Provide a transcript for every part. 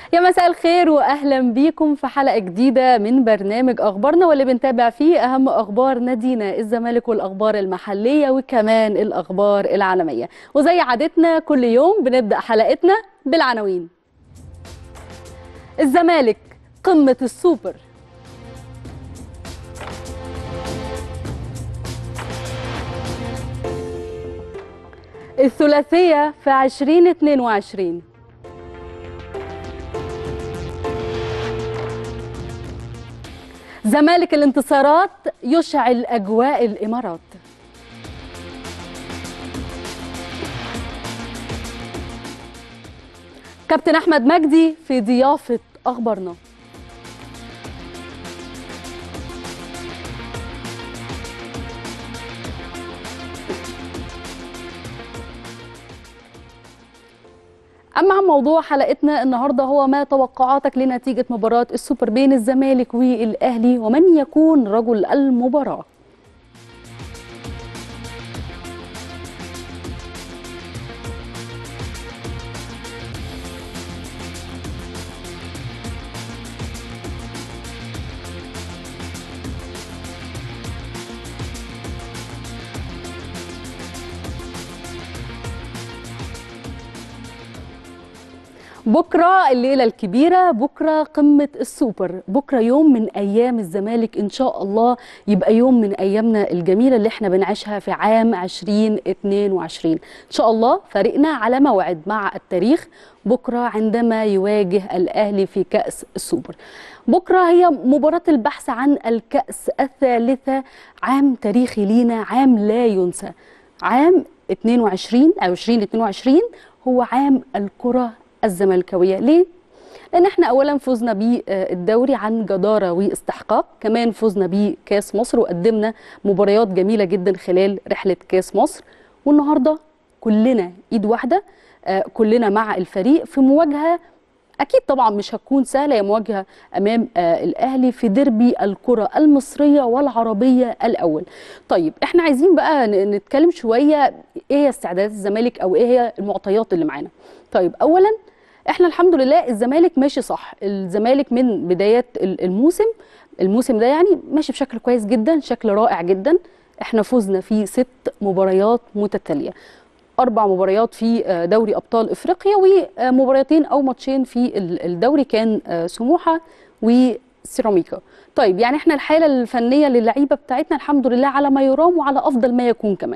يا مساء الخير واهلا بيكم في حلقه جديده من برنامج اخبارنا واللي بنتابع فيه اهم اخبار نادينا الزمالك والاخبار المحليه وكمان الاخبار العالميه وزي عادتنا كل يوم بنبدا حلقتنا بالعناوين الزمالك قمه السوبر الثلاثيه في 2022 زمالك الانتصارات يشعل اجواء الامارات كابتن احمد مجدي في ضيافه اخبارنا أما عن موضوع حلقتنا النهارده هو ما توقعاتك لنتيجة مباراة السوبر بين الزمالك والأهلي ومن يكون رجل المباراة بكرة الليلة الكبيرة بكرة قمة السوبر بكرة يوم من أيام الزمالك إن شاء الله يبقى يوم من أيامنا الجميلة اللي احنا بنعيشها في عام 2022 إن شاء الله فريقنا على موعد مع التاريخ بكرة عندما يواجه الأهلي في كأس السوبر بكرة هي مباراة البحث عن الكأس الثالثة عام تاريخي لينا عام لا ينسى عام 22 أو 2022 هو عام الكرة الزملكاويه ليه لان احنا اولا فزنا بالدوري عن جداره واستحقاق كمان فزنا بكاس مصر وقدمنا مباريات جميله جدا خلال رحله كاس مصر والنهارده كلنا ايد واحده كلنا مع الفريق في مواجهه اكيد طبعا مش هتكون سهله هي مواجهه امام الاهلي في ديربي الكره المصريه والعربيه الاول طيب احنا عايزين بقى نتكلم شويه ايه هي استعدادات الزمالك او ايه هي المعطيات اللي معانا طيب اولا احنا الحمد لله الزمالك ماشي صح الزمالك من بدايات الموسم الموسم ده يعني ماشي بشكل كويس جدا شكل رائع جدا احنا فزنا في ست مباريات متتاليه اربع مباريات في دوري ابطال افريقيا ومباراتين او ماتشين في الدوري كان سموحه وسيراميكا طيب يعني احنا الحاله الفنيه للعيبه بتاعتنا الحمد لله على ما يرام وعلى افضل ما يكون كمان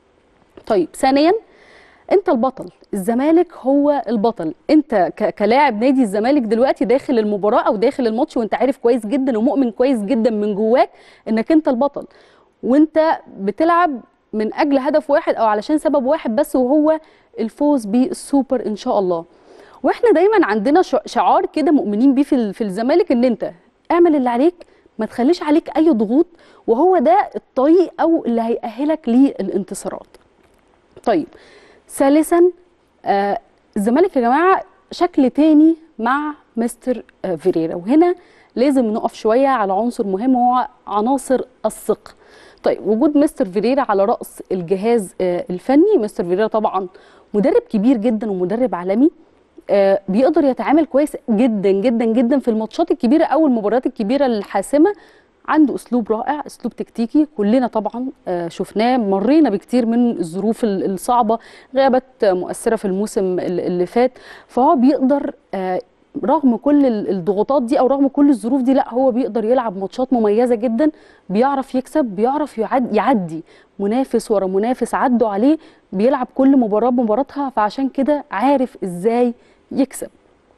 طيب ثانيا انت البطل الزمالك هو البطل انت كلاعب نادي الزمالك دلوقتي داخل المباراه او داخل الماتش وانت عارف كويس جدا ومؤمن كويس جدا من جواك انك انت البطل وانت بتلعب من اجل هدف واحد او علشان سبب واحد بس وهو الفوز بالسوبر ان شاء الله واحنا دايما عندنا شعار كده مؤمنين بيه في في الزمالك ان انت اعمل اللي عليك ما تخليش عليك اي ضغوط وهو ده الطريق او اللي هيأهلك للانتصارات طيب ثالثا آه الزمالك يا جماعه شكل تاني مع مستر آه فيريرا وهنا لازم نقف شويه على عنصر مهم وهو عناصر الثقه طيب وجود مستر فيريرا على راس الجهاز آه الفني مستر فيريرا طبعا مدرب كبير جدا ومدرب عالمي آه بيقدر يتعامل كويس جدا جدا جدا في الماتشات الكبيره او المباريات الكبيره الحاسمه عنده اسلوب رائع اسلوب تكتيكي كلنا طبعا شفناه مرينا بكتير من الظروف الصعبه غابت مؤثره في الموسم اللي فات فهو بيقدر رغم كل الضغوطات دي او رغم كل الظروف دي لا هو بيقدر يلعب ماتشات مميزه جدا بيعرف يكسب بيعرف يعدي منافس ورا منافس عدوا عليه بيلعب كل مباراه بمباراتها فعشان كده عارف ازاي يكسب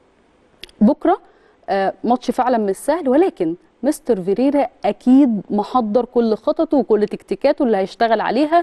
بكره ماتش فعلا مش سهل ولكن مستر فيريرا اكيد محضر كل خططه وكل تكتيكاته اللي هيشتغل عليها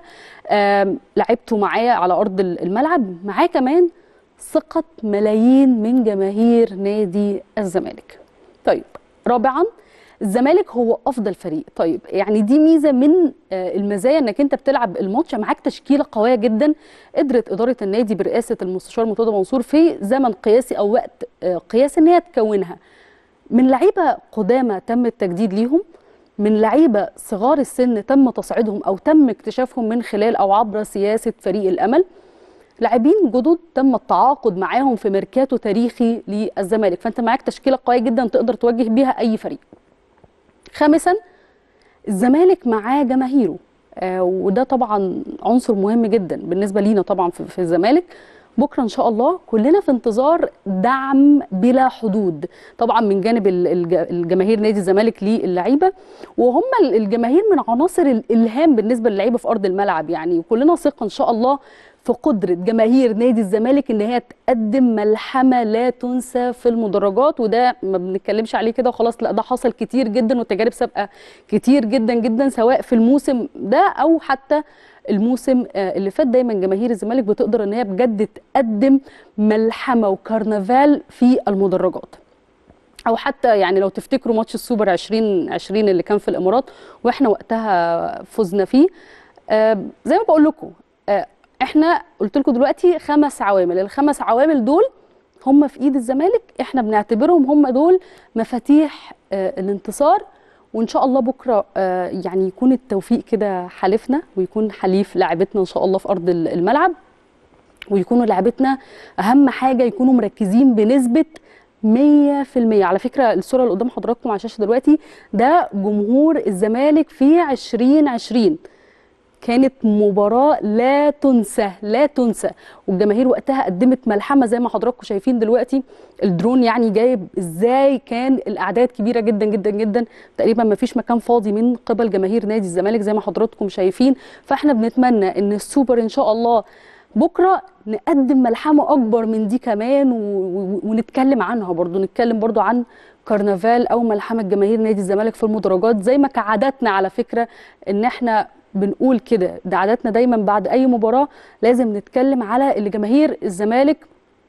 لعبته معاه على ارض الملعب معاه كمان ثقه ملايين من جماهير نادي الزمالك طيب رابعا الزمالك هو افضل فريق طيب يعني دي ميزه من المزايا انك انت بتلعب الماتش معاك تشكيله قويه جدا قدرت اداره النادي برئاسه المستشار مرتضى منصور في زمن قياسي او وقت قياسي ان هي تكونها من لعيبه قدامى تم التجديد ليهم من لعيبه صغار السن تم تصعيدهم او تم اكتشافهم من خلال او عبر سياسه فريق الامل لاعبين جدد تم التعاقد معاهم في ميركاتو تاريخي للزمالك فانت معاك تشكيله قويه جدا تقدر تواجه بيها اي فريق خامسا الزمالك معاه جماهيره آه وده طبعا عنصر مهم جدا بالنسبه لينا طبعا في, في الزمالك بكره ان شاء الله كلنا في انتظار دعم بلا حدود طبعا من جانب الجماهير نادي الزمالك للعيبه وهم الجماهير من عناصر الالهام بالنسبه للعيبه في ارض الملعب يعني كلنا ثقه ان شاء الله في قدرة جماهير نادي الزمالك ان هي تقدم ملحمة لا تنسى في المدرجات وده ما بنتكلمش عليه كده وخلاص لا ده حصل كتير جدا وتجارب سابقة كتير جدا جدا سواء في الموسم ده او حتى الموسم اللي فات دايما جماهير الزمالك بتقدر ان هي بجد تقدم ملحمة وكرنفال في المدرجات او حتى يعني لو تفتكروا ماتش السوبر 2020 اللي كان في الامارات واحنا وقتها فزنا فيه زي ما بقول لكم احنا قلت لكم دلوقتي خمس عوامل الخمس عوامل دول هم في ايد الزمالك احنا بنعتبرهم هم دول مفاتيح آه الانتصار وان شاء الله بكره آه يعني يكون التوفيق كده حالفنا ويكون حليف لاعبتنا ان شاء الله في ارض الملعب ويكونوا لاعبتنا اهم حاجه يكونوا مركزين بنسبه 100% على فكره الصوره اللي قدام حضراتكم على الشاشه دلوقتي ده جمهور الزمالك في 2020 كانت مباراة لا تنسى لا تنسى والجماهير وقتها قدمت ملحمة زي ما حضراتكم شايفين دلوقتي الدرون يعني جايب ازاي كان الأعداد كبيرة جدا جدا جدا تقريبا ما فيش مكان فاضي من قبل جماهير نادي الزمالك زي ما حضراتكم شايفين فاحنا بنتمنى ان السوبر ان شاء الله بكرة نقدم ملحمة أكبر من دي كمان ونتكلم عنها برضو نتكلم برضو عن كرنفال أو ملحمة جماهير نادي الزمالك في المدرجات زي ما كعاداتنا على فكرة إن احنا بنقول كده ده عاداتنا دايما بعد اي مباراه لازم نتكلم على اللي جماهير الزمالك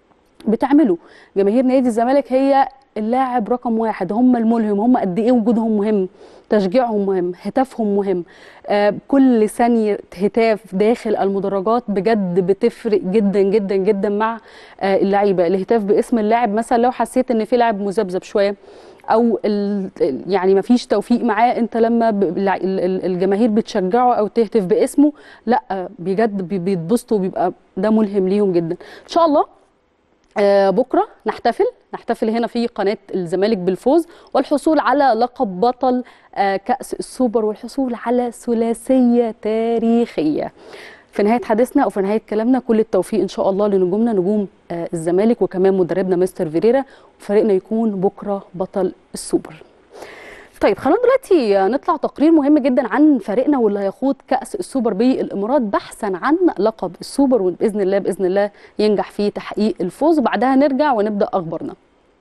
بتعمله جماهير نادي الزمالك هي اللاعب رقم واحد هم الملهم هم قد ايه وجودهم مهم تشجيعهم مهم هتافهم مهم آه كل ثانيه هتاف داخل المدرجات بجد بتفرق جدا جدا جدا مع آه اللعيبه الهتاف باسم اللاعب مثلا لو حسيت ان في لاعب مذبذب شويه او يعني ما فيش توفيق معاه انت لما الجماهير بتشجعه او تهتف باسمه لا بجد بيتبسطوا وبيبقى ده ملهم ليهم جدا ان شاء الله بكره نحتفل نحتفل هنا في قناه الزمالك بالفوز والحصول على لقب بطل كاس السوبر والحصول على ثلاثيه تاريخيه في نهايه حديثنا او في نهايه كلامنا كل التوفيق ان شاء الله لنجومنا نجوم الزمالك وكمان مدربنا مستر فيريرا وفريقنا يكون بكره بطل السوبر طيب خلونا دلوقتي نطلع تقرير مهم جدا عن فريقنا واللي هيخوض كاس السوبر بالامارات بحثا عن لقب السوبر وباذن الله باذن الله ينجح في تحقيق الفوز وبعدها نرجع ونبدا اخبارنا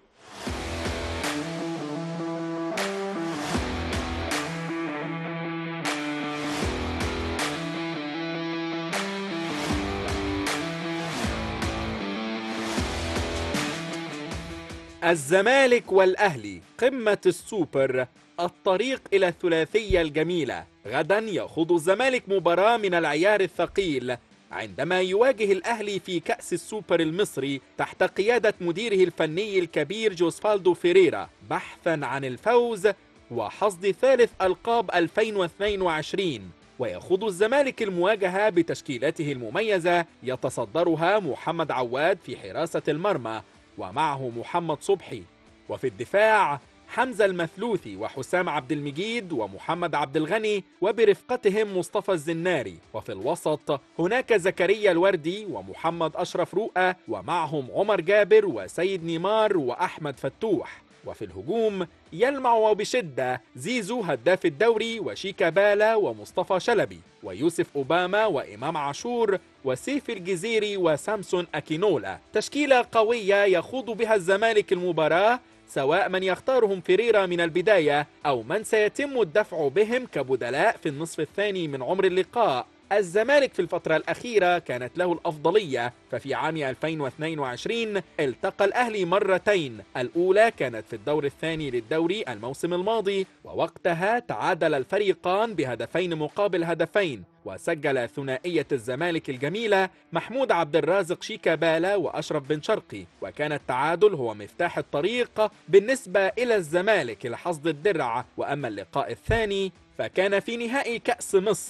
الزمالك والأهلي قمة السوبر الطريق إلى الثلاثية الجميلة غدا يخوض الزمالك مباراة من العيار الثقيل عندما يواجه الأهلي في كأس السوبر المصري تحت قيادة مديره الفني الكبير جوسفالدو فيريرا بحثا عن الفوز وحصد ثالث ألقاب 2022 ويخوض الزمالك المواجهة بتشكيلته المميزة يتصدرها محمد عواد في حراسة المرمى ومعه محمد صبحي وفي الدفاع حمزة المثلوثي وحسام عبد المجيد ومحمد عبد الغني وبرفقتهم مصطفى الزناري وفي الوسط هناك زكريا الوردي ومحمد أشرف رؤى ومعهم عمر جابر وسيد نيمار وأحمد فتوح وفي الهجوم يلمع وبشدة زيزو هداف الدوري وشيكا بالا ومصطفى شلبي ويوسف أوباما وإمام عاشور وسيف الجزيري وسامسون أكينولا تشكيلة قوية يخوض بها الزمالك المباراة سواء من يختارهم فيريرا من البداية أو من سيتم الدفع بهم كبدلاء في النصف الثاني من عمر اللقاء الزمالك في الفترة الأخيرة كانت له الأفضلية ففي عام 2022 التقى الأهلي مرتين الأولى كانت في الدور الثاني للدوري الموسم الماضي ووقتها تعادل الفريقان بهدفين مقابل هدفين وسجل ثنائية الزمالك الجميلة محمود عبد الرازق شيكابالا وأشرف بن شرقي وكان التعادل هو مفتاح الطريق بالنسبة إلى الزمالك لحصد الدرع وأما اللقاء الثاني فكان في نهائي كأس مصر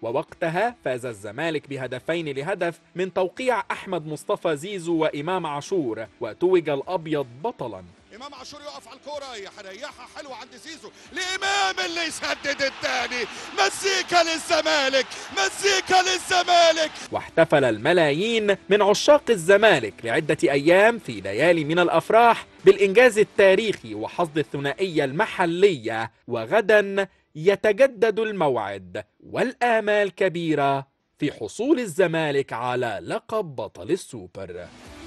ووقتها فاز الزمالك بهدفين لهدف من توقيع أحمد مصطفى زيزو وإمام عاشور وتوج الأبيض بطلا امام عاشور يقف على الكوره يريحها حلوه عند زيزو لامام اللي يسدد الثاني مزيكا للزمالك مزيكا للزمالك واحتفل الملايين من عشاق الزمالك لعدة أيام في ليالي من الأفراح بالإنجاز التاريخي وحصد الثنائية المحلية وغدا يتجدد الموعد والآمال كبيرة في حصول الزمالك على لقب بطل السوبر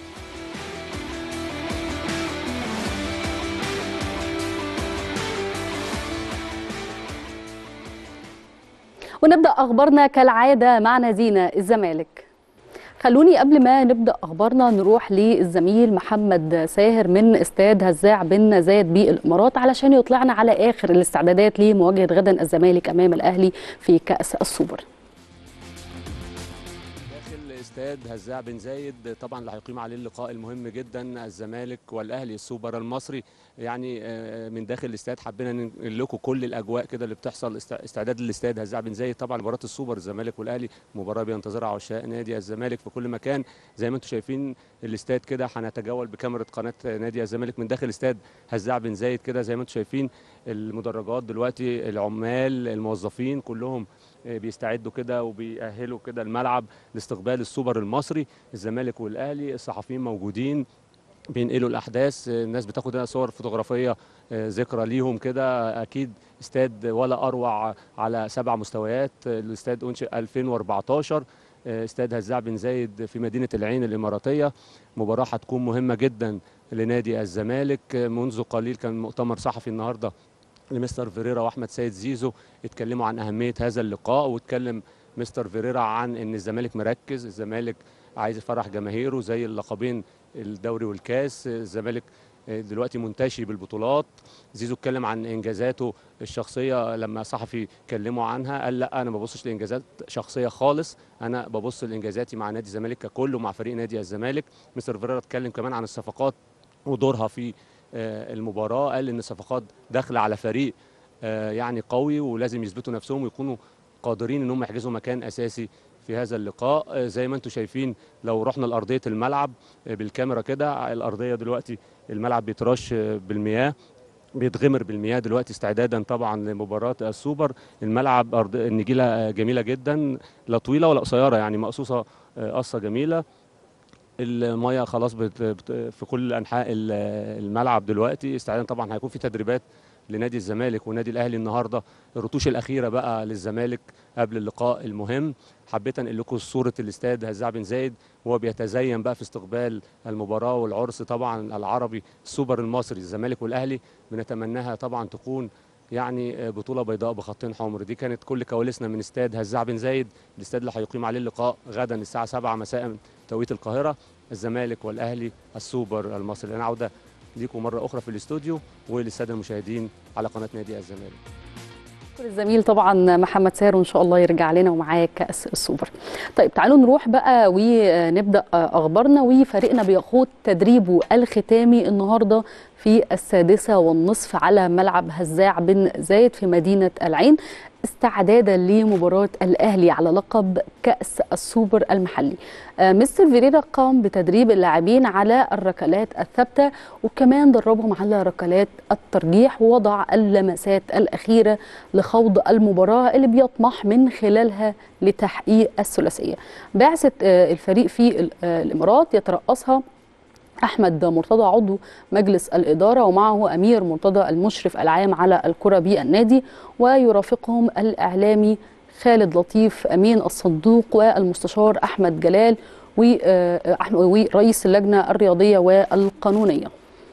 ونبدأ أخبارنا كالعادة مع نادينا الزمالك خلوني قبل ما نبدأ أخبارنا نروح للزميل محمد ساهر من استاد هزاع بن زايد بالإمارات علشان يطلعنا على آخر الاستعدادات لمواجهة غدا الزمالك أمام الأهلي في كأس السوبر داخل استاد هزاع بن زايد طبعا اللي هيقيم عليه اللقاء المهم جدا الزمالك والاهلي السوبر المصري يعني آه، من داخل الاستاد حبينا ننقل لكم كل الاجواء كده اللي بتحصل است- استعداد للاستاد هزاع بن زايد طبعا مباراه السوبر الزمالك والاهلي مباراه بينتظرها عشاق نادي الزمالك في كل مكان زي ما انتم شايفين الاستاد كده هنتجول بكاميرا قناه نادي الزمالك من داخل استاد هزاع بن زايد كده زي ما انتم شايفين المدرجات دلوقتي العمال الموظفين كلهم آه، بيستعدوا كده وبيأهلوا كده الملعب لاستقبال السوبر المصري الزمالك والاهلي الصحفيين موجودين بينقلوا الاحداث آه، الناس بتاخد هنا صور فوتوغرافيه آه، ذكرى ليهم كده اكيد استاد ولا اروع على سبع مستويات آه، الاستاد انشئ 2014 آه، استاد هزاع بن زايد في مدينه العين الاماراتيه مباراه هتكون مهمه جدا لنادي الزمالك آه، منذ قليل كان مؤتمر صحفي النهارده لمستر فيريرا واحمد سيد زيزو اتكلموا عن اهميه هذا اللقاء واتكلم مستر فيريرا عن ان الزمالك مركز الزمالك عايز يفرح جماهيره زي اللقبين الدوري والكاس الزمالك دلوقتي منتشي بالبطولات زيزو اتكلم عن انجازاته الشخصيه لما صحفي كلمه عنها قال لا انا ما ببصش لانجازات شخصيه خالص انا ببص لانجازاتي مع نادي الزمالك ككل ومع فريق نادي الزمالك مستر فيريرا اتكلم كمان عن الصفقات ودورها في آه، المباراه قال ان الصفقات داخله على فريق آه، يعني قوي ولازم يثبتوا نفسهم ويكونوا قادرين ان هم يحجزوا مكان اساسي في هذا اللقاء آه، زي ما انتم شايفين لو رحنا لارضيه الملعب آه، بالكاميرا كده الارضيه دلوقتي الملعب بيترش آه، بالمياه بيتغمر بالمياه دلوقتي استعدادا طبعا لمباراه السوبر الملعب أرض النجيله آه، جميله جدا لا طويله ولا قصيره يعني مقصوصه آه، قصه جميله الميه خلاص بت بت في كل انحاء ال- الملعب دلوقتي استعدادا طبعا هيكون في تدريبات لنادي الزمالك ونادي الاهلي النهارده الرتوش الاخيره بقى للزمالك قبل اللقاء المهم حبيت انقل لكم صوره الاستاد هزاع بن زايد وهو بيتزين بقى في استقبال المباراه والعرس طبعا العربي السوبر المصري الزمالك والاهلي بنتمناها طبعا تكون يعني بطوله بيضاء بخطين حمر دي كانت كل كواليسنا من استاد هزاع بن زايد الاستاد اللي هيقيم عليه اللقاء غدا الساعه 7 مساء توقيت القاهره الزمالك والاهلي السوبر المصري انا عوده ليكم مره اخرى في الاستوديو وللساده المشاهدين على قناه نادي الزمالك شكر الزميل طبعا محمد ساهر وان شاء الله يرجع لنا ومعاه كاس السوبر. طيب تعالوا نروح بقى ونبدا اخبارنا وفريقنا بيخوض تدريبه الختامي النهارده في السادسه والنصف على ملعب هزاع بن زايد في مدينه العين استعدادا لمباراه الاهلي على لقب كاس السوبر المحلي. آه، مستر فيريرا قام بتدريب اللاعبين على الركلات الثابته وكمان دربهم على ركلات الترجيح ووضع اللمسات الاخيره لخوض المباراه اللي بيطمح من خلالها لتحقيق الثلاثيه. بعثه آه، الفريق في ال- آه، الامارات يترأسها احمد مرتضى عضو مجلس الاداره ومعه امير مرتضى المشرف العام على الكره بالنادي ويرافقهم الاعلامي خالد لطيف امين الصندوق والمستشار احمد جلال و- آه، أحمد- ورئيس اللجنه الرياضيه والقانونيه.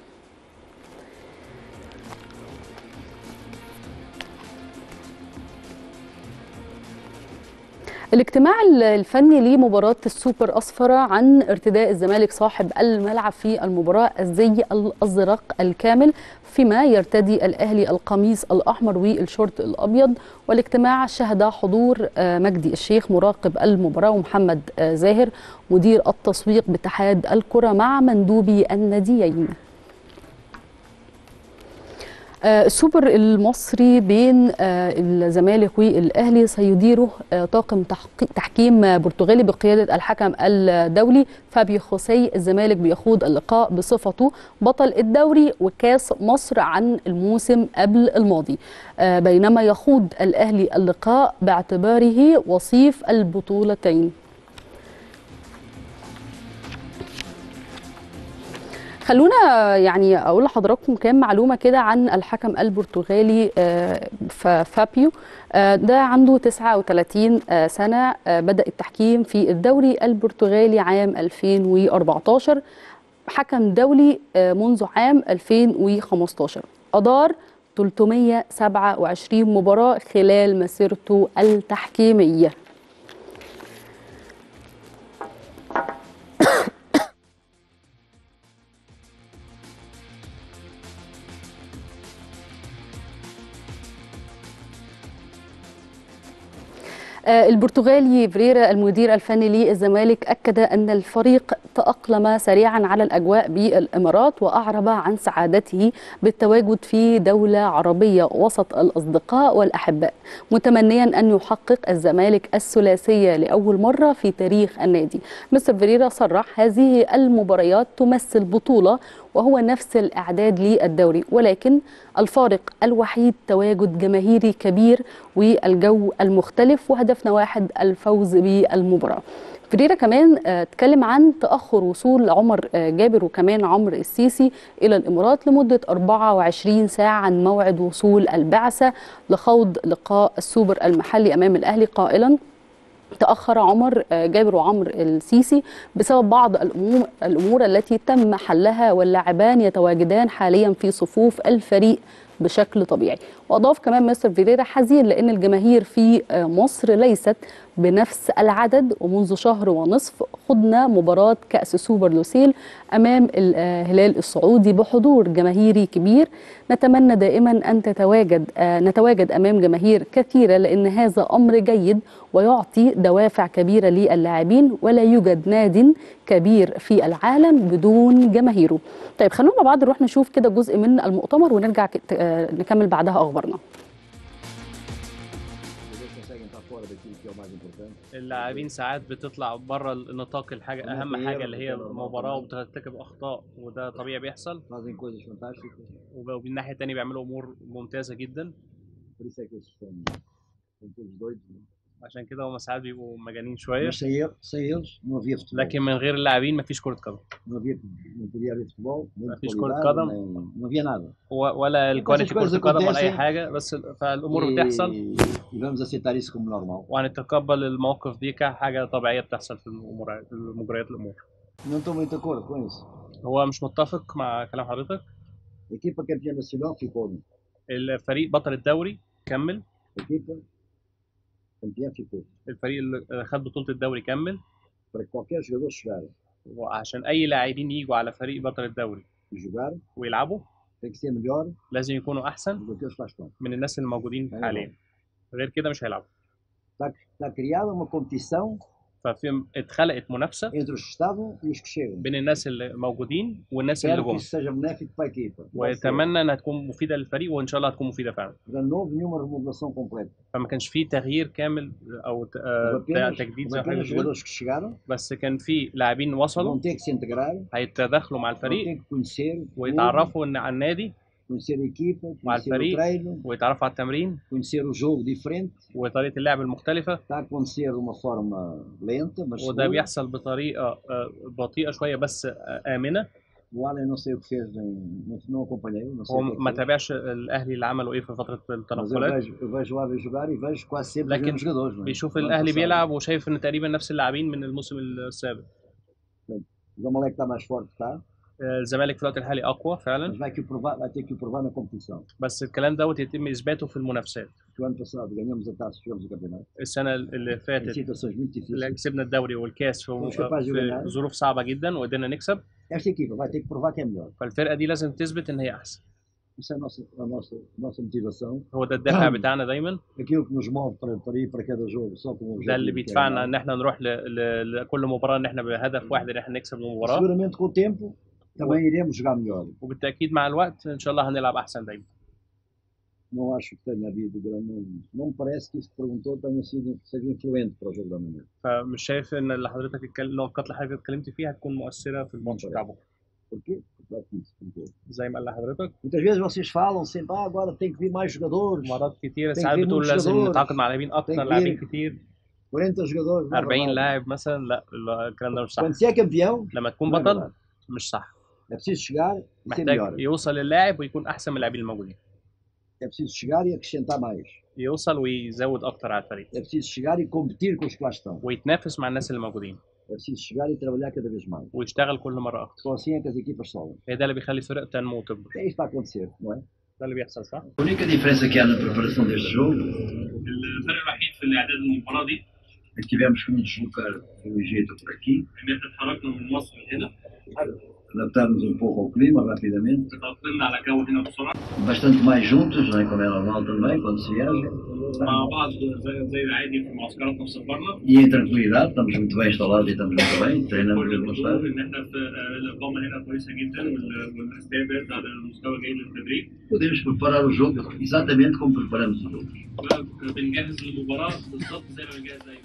الاجتماع الفني لمباراة السوبر أسفر عن ارتداء الزمالك صاحب الملعب في المباراة الزي الأزرق الكامل فيما يرتدي الأهلي القميص الأحمر والشورت الأبيض والاجتماع شهد حضور آه، مجدي الشيخ مراقب المباراة ومحمد آه، زاهر مدير التسويق باتحاد الكرة مع مندوبي الناديين آه، السوبر المصري بين آه، الزمالك والاهلي سيديره آه، طاقم تحقي- تحكيم برتغالي بقياده الحكم الدولي فابيو خوسي الزمالك بيخوض اللقاء بصفته بطل الدوري وكاس مصر عن الموسم قبل الماضي آه، بينما يخوض الاهلي اللقاء باعتباره وصيف البطولتين خلونا يعني اقول لحضراتكم كام معلومه كده عن الحكم البرتغالي آه، ف- فابيو آه، ده عنده 39 آه، سنه آه، بدا التحكيم في الدوري البرتغالي عام 2014 حكم دولي آه، منذ عام 2015 ادار 327 مباراه خلال مسيرته التحكيميه آه، البرتغالي فريرا المدير الفني للزمالك أكد أن الفريق تأقلم سريعا على الأجواء بالإمارات وأعرب عن سعادته بالتواجد في دولة عربية وسط الأصدقاء والأحباء متمنيا أن يحقق الزمالك الثلاثية لأول مرة في تاريخ النادي مستر فريرا صرح هذه المباريات تمثل بطولة وهو نفس الإعداد للدوري ولكن الفارق الوحيد تواجد جماهيري كبير والجو المختلف وهدفنا واحد الفوز بالمباراة فريرا كمان آه، اتكلم عن تأخر وصول عمر آه، جابر وكمان عمرو السيسي إلى الإمارات لمدة 24 ساعة عن موعد وصول البعثة لخوض لقاء السوبر المحلي أمام الأهلي قائلا تأخر عمر آه، جابر وعمر السيسي بسبب بعض الأمور, الأمور التي تم حلها واللاعبان يتواجدان حاليا في صفوف الفريق بشكل طبيعي وأضاف كمان مستر فيريرا حزين لأن الجماهير في آه، مصر ليست بنفس العدد ومنذ شهر ونصف خضنا مباراة كأس سوبر لوسيل أمام الهلال السعودي بحضور جماهيري كبير نتمنى دائما أن تتواجد آه، نتواجد أمام جماهير كثيرة لأن هذا أمر جيد ويعطي دوافع كبيرة للاعبين ولا يوجد ناد كبير في العالم بدون جماهيره طيب خلونا مع بعض نروح نشوف كده جزء من المؤتمر ونرجع ك- آه، نكمل بعدها أخبارنا Eles conseguem estar fora daquilo que é o mais importante. اللاعبين ساعات بتطلع بره النطاق الحاجه اهم حاجه اللي هي المباراه وبترتكب اخطاء وده طبيعي بيحصل Fazem coisas fantásticas, ومن الناحيه التانيه بيعملوا امور ممتازه جدا por isso é que eles são, são todos doidos. Né? عشان كده هم ساعات بيبقوا مجانين شويه Mas sem, ele- sem eles não havia futebol. لكن من غير اللاعبين مفيش كره قدم Não, havia, não podia haver futebol, nem Não de fiz qualidade, cor de cada- nem, não havia nada. و- ولا الكواليتي coisas كره قدم ولا اي acontecem. حاجه بس ال- فالامور بتحصل E, e vamos aceitar isso como normal. وهنتقبل المواقف دي كحاجه طبيعيه بتحصل في الامور في مجريات الامور Não estou muito de acordo com isso. هو مش متفق مع كلام حضرتك A equipa campeã nacional ficou. الفريق بطل الدوري كمل A equipa campeã ficou. الفريق اللي خد بطوله الدوري كمل Para que qualquer jogador chegar وعشان اي لاعبين يجوا على فريق بطل الدوري e jogar, ويلعبوا tem que ser melhor لازم يكونوا احسن do que eles lá estão. من الناس اللي موجودين أيوة. حاليا غير كده مش هيلعبوا Está, está criada uma competição ففي اتخلقت منافسه entre os que estavam e os que chegam. بين الناس اللي موجودين والناس اللي Espero que جم isso seja benéfico para a equipa. Vai ser. واتمنى انها تكون مفيده للفريق وان شاء الله هتكون مفيده فعلا Portanto, não houve nenhuma remodelação completa. فما كانش فيه تغيير كامل او ت- آه، Houve apenas, تجديد houve زي ما apenas حضرتك بتقول jogadores que chegaram, بس كان في لاعبين وصلوا vão ter que se integrar, هيتداخلوا مع vão الفريق ter que conhecer, o clube, ويتعرفوا ان على النادي conhecer a equipa, مع conhecer o الفريق. treino, ويتعرفوا على التمرين conhecer o jogo diferente. وطريقه اللعب المختلفه Está a acontecer de uma forma lenta, mas وده segura. بيحصل بطريقه آه، بطيئه شويه بس آه، امنه O Allen não sei o que fez, em- não, não acompanhei, não sei هو o que é que ما fez. تابعش الاهلي اللي عملوا ايه في فتره Mas eu التنقلات vejo, eu vejo o Allen jogar e vejo quase sempre os لكن mesmos jogadores. não é? بيشوف Do ano الاهلي passado. بيلعب وشايف ان تقريبا نفس اللاعبين من الموسم السابق O Zamalek está mais forte, está, آه، الزمالك في الوقت الحالي اقوى mas فعلا vai, que o provar, vai ter que o provar na competição. بس الكلام دوت يتم اثباته في المنافسات Que o ano passado ganhamos a taça, jogamos o campeonato. السنه اللي Em فاتت situações muito اللي difíceis. كسبنا الدوري والكاس في, مش capaz de في ganhar. ظروف صعبه جدا وقدرنا نكسب Esta equipa vai ter que provar que é melhor. فالفرقه دي لازم تثبت ان هي احسن Isso é a nossa, a nossa, a nossa motivação. هو ده الدافع بتاعنا دايما Aquilo que nos move para, para ir para cada jogo só com o ده اللي objetivo que é بيدفعنا ganhar. ان احنا نروح ل... ل... لكل مباراه ان احنا بهدف واحد ان احنا نكسب المباراه Seguramente com o tempo também iremos jogar melhor. وبالتاكيد مع الوقت ان شاء الله هنلعب احسن دايما não acho que tenha havido grande. Não, não me parece que isso que perguntou tenha sido seja influente para o jogo da manhã. فمش شايف ان اللي حضرتك اتكلم النقط اللي حضرتك اتكلمت فيها هتكون مؤثره في الماتش بتاع بكره Por quê? Porque vai isso, como todo. زي ما قال لحضرتك Muitas vezes vocês falam sempre, ah, agora tem que vir mais jogadores, مرات كتير Tem ساعات que vir بتقول muitos لازم jogadores. نتعاقد مع لاعبين Tem اكتر que لاعبين vir كتير 40 jogadores. não é 40 verdade. لاعب مثلا لا لا، الكلام ده مش صح Quando se é campeão, لما تكون não é بطل verdade. مش صح é preciso chegar e ser محتاج melhor. يوصل للاعب ويكون احسن من اللاعبين الموجودين É preciso chegar e acrescentar mais. يوصل ويزود اكتر على الفريق É preciso chegar e competir com os que lá estão. ويتنافس مع الناس اللي موجودين É preciso chegar e trabalhar cada vez mais. ويشتغل كل مره اكتر Só assim é que as equipas sobem. هي ده اللي بيخلي الفرق تنمو وتكبر É isto que está a acontecer, não é? ده اللي بيحصل صح A única diferença que há na preparação deste jogo الفرق الوحيد في الاعداد للمباراه دي é que tivemos que nos deslocar do Egito por aqui, ان احنا اتحركنا من مصر لهنا adaptarmos um pouco ao clima rapidamente, تأقلمنا على الجو هنا بسرعه bastante mais juntos, não é? como é normal também, quando se viaja, مع بعض زي زي العادي في معسكراتنا في سفرنا e em tranquilidade, estamos muito bem instalados e estamos muito bem, treinamos كل muito الحضور bastante. ان احنا في آه، الاقامه هنا كويسه جدا وال- والاستعداد على المستوى الجيد للتدريب Podemos preparar o jogo exatamente como preparamos os outros. بنجهز المباراه بالظبط زي ما بنجهز زي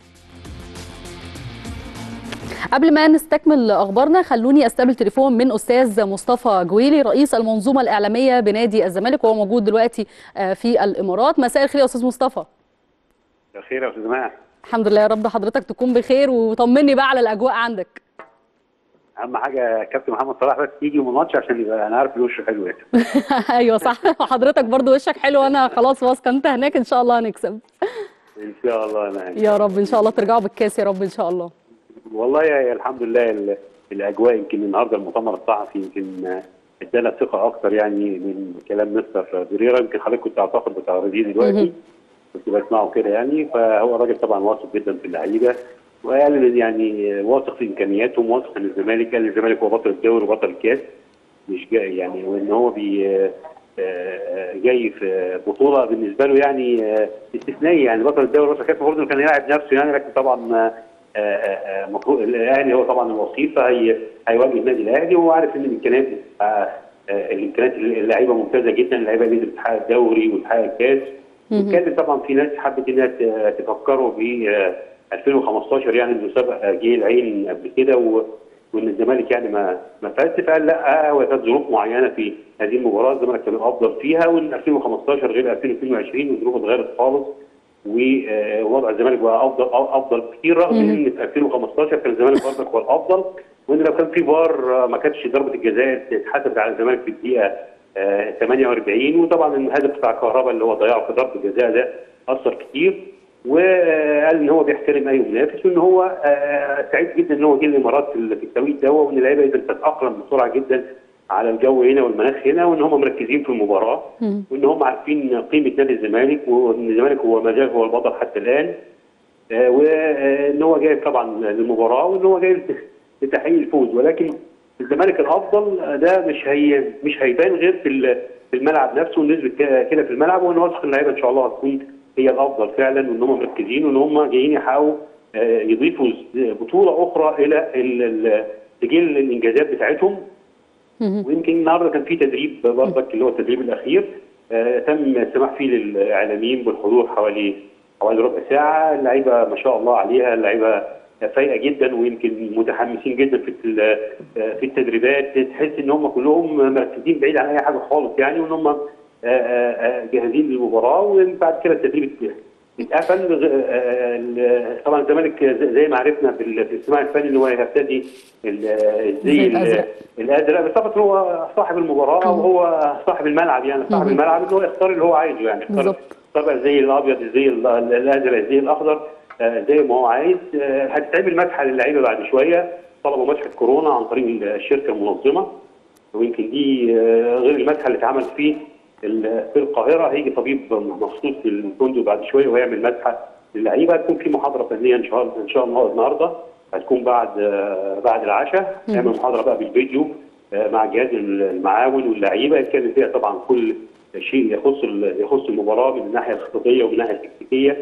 قبل ما نستكمل اخبارنا خلوني استقبل تليفون من استاذ مصطفى جويلي رئيس المنظومه الاعلاميه بنادي الزمالك وهو موجود دلوقتي آه، في الامارات مساء الخير يا استاذ مصطفى بخير يا استاذ ماهر الحمد لله يا رب حضرتك تكون بخير وطمني بقى على الاجواء عندك اهم حاجه كابتن محمد صلاح بس يجي من الماتش عشان يبقى انا عارف الوش حلو يعني ايوه صح حضرتك برضو وشك حلو وانا خلاص واثقه انت هناك ان شاء الله هنكسب ان شاء الله انا يا رب ان شاء الله ترجعوا بالكاس يا رب ان شاء الله والله يا يا الحمد لله ال- الاجواء يمكن النهارده المؤتمر الصحفي يمكن آه، ادانا ثقه اكتر يعني من كلام مستر بريرا يمكن حضرتك كنت اعتقد بتعرضيه دلوقتي مهم. كنت بسمعه كده يعني فهو راجل طبعا واثق جدا في اللعيبه وقال إن يعني واثق في امكانياتهم واثق ان الزمالك قال الزمالك هو بطل الدوري وبطل الكاس مش جاي يعني وان هو بي آه، آه، جاي في بطوله بالنسبه له يعني آه، استثنائيه يعني بطل الدوري وبطل الكاس المفروض إنه كان يلاعب نفسه يعني لكن طبعا آه، آه، آه، المفروض الاهلي هو طبعا الوصيف فهي هيواجه النادي الاهلي وهو عارف ان الامكانيات آه، آه، الامكانيات اللعيبه ممتازه جدا اللعيبه اللي قدرت تحقق الدوري وتحقق الكاس مهم. وكان طبعا في ناس حبت انها ت- تفكروا ب آه، 2015 يعني انه سبق جه العين قبل كده و- وان الزمالك يعني ما ما فاز فقال لا هو كانت ظروف معينه في هذه المباراه الزمالك كان الافضل فيها وان 2015 غير 2022 والظروف اتغيرت خالص ووضع الزمالك بقى افضل افضل كتير رغم مهم. ان في 2015 كان الزمالك برضك هو الافضل وان لو كان في فار آه، ما كانتش ضربه الجزاء اتحسبت على الزمالك في الدقيقه آه، 48 وطبعا الهدف بتاع كهربا اللي هو ضيعه في ضربه الجزاء ده اثر كتير وقال ان هو بيحترم اي منافس وان هو آه، سعيد جدا ان هو جه الامارات في ال- في التوقيت ده وان اللعيبه قدرت تتاقلم بسرعه جدا على الجو هنا والمناخ هنا وان هم مركزين في المباراه مم. وان هم عارفين قيمه نادي الزمالك وان الزمالك هو ما زال هو البطل حتى الان آه، وان هو جاي طبعا للمباراه وان هو جاي لتحقيق الفوز ولكن الزمالك الافضل آه، ده مش هي مش هيبان غير في ال- في الملعب نفسه ونسبه ك- كده في الملعب وانا واثق ان اللعيبه ان شاء الله هتكون هي الافضل فعلا وان هم مركزين وان هم جايين يحققوا آه، يضيفوا ز- بطوله اخرى الى ال- ال- سجل الانجازات بتاعتهم مهم. ويمكن النهارده كان في تدريب برضك اللي هو التدريب الاخير آه تم السماح فيه للاعلاميين بالحضور حوالي حوالي ربع ساعه اللعيبه ما شاء الله عليها اللعيبه فايقه جدا ويمكن متحمسين جدا في ال- آه، في التدريبات تحس ان هم كلهم مركزين بعيد عن اي حاجه خالص يعني وان هم آه، آه، آه، جاهزين للمباراه وبعد كده التدريب اتقفل آه، ال- طبعا الزمالك زي ما عرفنا في ال- في الاجتماع الفني ان هو هيبتدي ال- الزي الزي ال- الأزرق. الازرق بس طبعا هو صاحب المباراه وهو صاحب الملعب يعني صاحب مم. الملعب ان هو يختار اللي هو عايزه يعني يختار بالظبط. طبعا الزي الابيض الزي ال- الازرق الزي الاخضر آه، زي ما هو عايز آه، هتتعمل مسحه للعيبه بعد شويه طلبوا مسحه كورونا عن طريق الشركه المنظمه ويمكن دي آه، غير المسحه اللي اتعمل في ال- في القاهره هيجي طبيب مخصوص في الفندق بعد شويه ويعمل مسحه للعيبه هتكون في محاضره فنيه ان شاء الله ان شاء الله النهارده هتكون بعد آه، بعد العشاء نعمل محاضره بقى بالفيديو آه، مع جهاز المعاون واللعيبه يتكلم فيها طبعا كل شيء يخص ال- يخص المباراه من الناحيه الخططيه ومن الناحيه التكتيكيه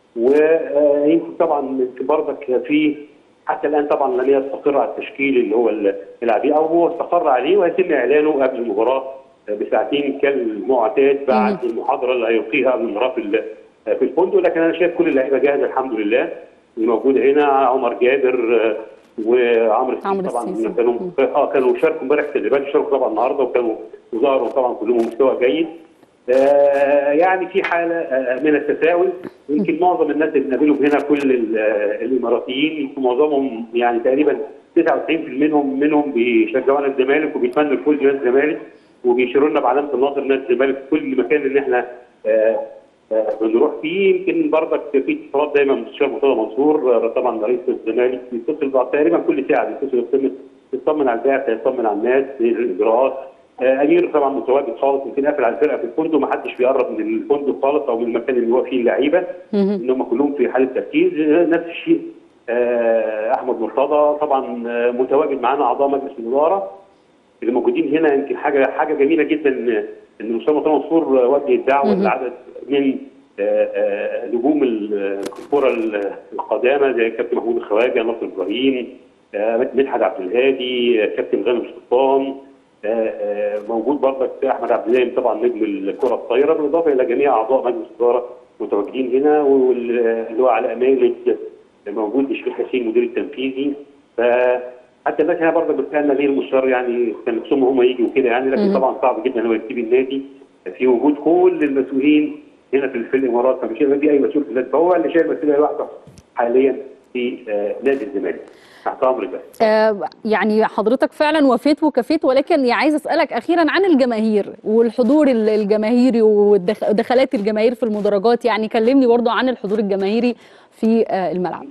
ويمكن طبعا يمكن برضك في حتى الان طبعا لم يستقر على التشكيل اللي هو ال- اللاعبين او هو استقر عليه ويتم اعلانه قبل المباراه بساعتين كالمعتاد بعد المحاضره اللي هيلقيها من رافل في الفندق لكن انا شايف كل اللعيبه جاهزه الحمد لله الموجوده هنا عمر جابر آه، وعمرو عمرو السيسي طبعا السيسي. كانوا اه كانوا شاركوا امبارح في التدريبات شاركوا طبعا النهارده وكانوا وظهروا طبعا كلهم مستوى جيد آه، يعني في حاله آه، من التساؤل يمكن معظم الناس اللي بنقابلهم هنا كل ال- آه، الاماراتيين يمكن معظمهم يعني تقريبا 99% منهم منهم بيشجعونا الزمالك وبيتمنوا الفوز لنادي الزمالك وبيشيروا لنا بعلامه النصر نادي الزمالك في كل مكان اللي احنا آه، آه، بنروح فيه يمكن برضك في اتصالات دايما مستشار مرتضى منصور آه، طبعا رئيس الزمالك بيتصل بعض تقريبا كل ساعه بيتصل يطمن يطمن على البعثه يطمن على الناس الاجراءات آه، امير طبعا متواجد خالص يمكن قافل على الفرقه في الفندق ما حدش بيقرب من الفندق خالص او من المكان اللي هو فيه اللعيبه ان هم كلهم في حاله تركيز آه، نفس الشيء آه، احمد مرتضى طبعا آه، متواجد معانا اعضاء مجلس الاداره اللي موجودين هنا يمكن حاجه حاجه جميله جدا ان ان الاستاذ مرتضى منصور وجه الدعوه لعدد من آه، آه، نجوم ال- الكره ال- القدامى زي كابتن محمود الخواجه ناصر ابراهيم آه، مدحت عبد الهادي آه، كابتن غانم سلطان آه، آه، موجود برضك احمد عبد الدايم طبعا نجم الكره الطايره بالاضافه الى جميع اعضاء مجلس الاداره متواجدين هنا واللي هو على امانه موجود الشريف حسين المدير التنفيذي فحتى الناس هنا برضه بتسالنا ليه المستشار يعني كان نفسهم هم يجوا كده يعني لكن طبعا صعب جدا ان هو يسيب النادي في وجود كل المسؤولين هنا في في الامارات فمش هيبقى في اي مسؤول في النادي فهو اللي شايل مسؤوليه لوحده حاليا في آه، نادي الزمالك تحت امرك بس آه، يعني حضرتك فعلا وفيت وكفيت ولكن يعني عايز اسالك اخيرا عن الجماهير والحضور ال- الجماهيري ودخلات الجماهير في المدرجات يعني كلمني برضو عن الحضور الجماهيري في آه، الملعب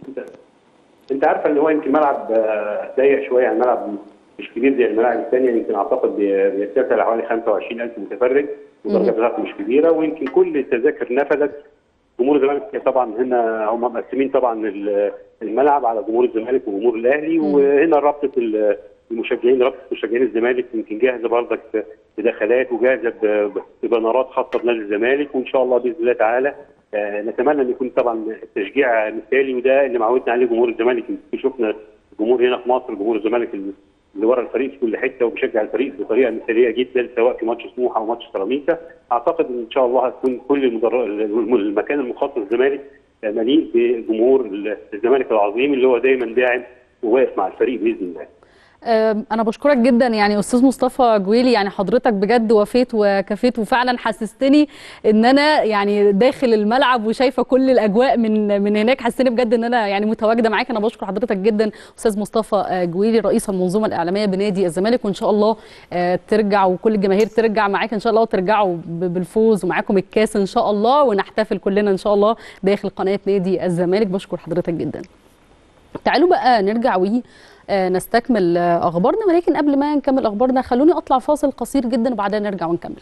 انت عارفه ان هو يمكن ملعب آه، ضيق شويه يعني ملعب مش كبير زي الملاعب الثانيه يمكن اعتقد بي- بيتسع لحوالي 25000 متفرج والدرجه بتاعته مش كبيره ويمكن كل التذاكر نفذت جمهور الزمالك طبعا هنا هم مقسمين طبعا ال- الملعب على جمهور الزمالك وجمهور الاهلي وهنا رابطه ال- المشجعين رابطه مشجعين الزمالك يمكن جاهزه برضك بدخلات وجاهزه ب- ببنرات خاصه بنادي الزمالك وان شاء الله باذن الله تعالى آه، نتمنى ان يكون طبعا التشجيع مثالي وده اللي معودنا عليه جمهور الزمالك يمكن شفنا الجمهور هنا في مصر جمهور الزمالك اللي ورا الفريق في كل حته وبيشجع الفريق بطريقه مثاليه جدا سواء في ماتش سموحه او ماتش سيراميكا اعتقد ان شاء الله هتكون كل المدر... المكان المخصص للزمالك آه، مليء بجمهور الزمالك العظيم اللي هو دايما داعم وواقف مع الفريق باذن الله آم، انا بشكرك جدا يعني استاذ مصطفى جويلي يعني حضرتك بجد وفيت وكفيت وفعلا حسستني ان انا يعني داخل الملعب وشايفه كل الاجواء من من هناك حسستني بجد ان انا يعني متواجده معاك انا بشكر حضرتك جدا استاذ مصطفى آه، جويلي رئيس المنظومه الاعلاميه بنادي الزمالك وان شاء الله آه، ترجع وكل الجماهير ترجع معاك ان شاء الله وترجعوا ب- بالفوز ومعاكم الكاس ان شاء الله ونحتفل كلنا ان شاء الله داخل قناه نادي الزمالك بشكر حضرتك جدا تعالوا بقى نرجع و آه، نستكمل آه، اخبارنا ولكن قبل ما نكمل اخبارنا خلوني اطلع فاصل قصير جدا وبعدها نرجع ونكمل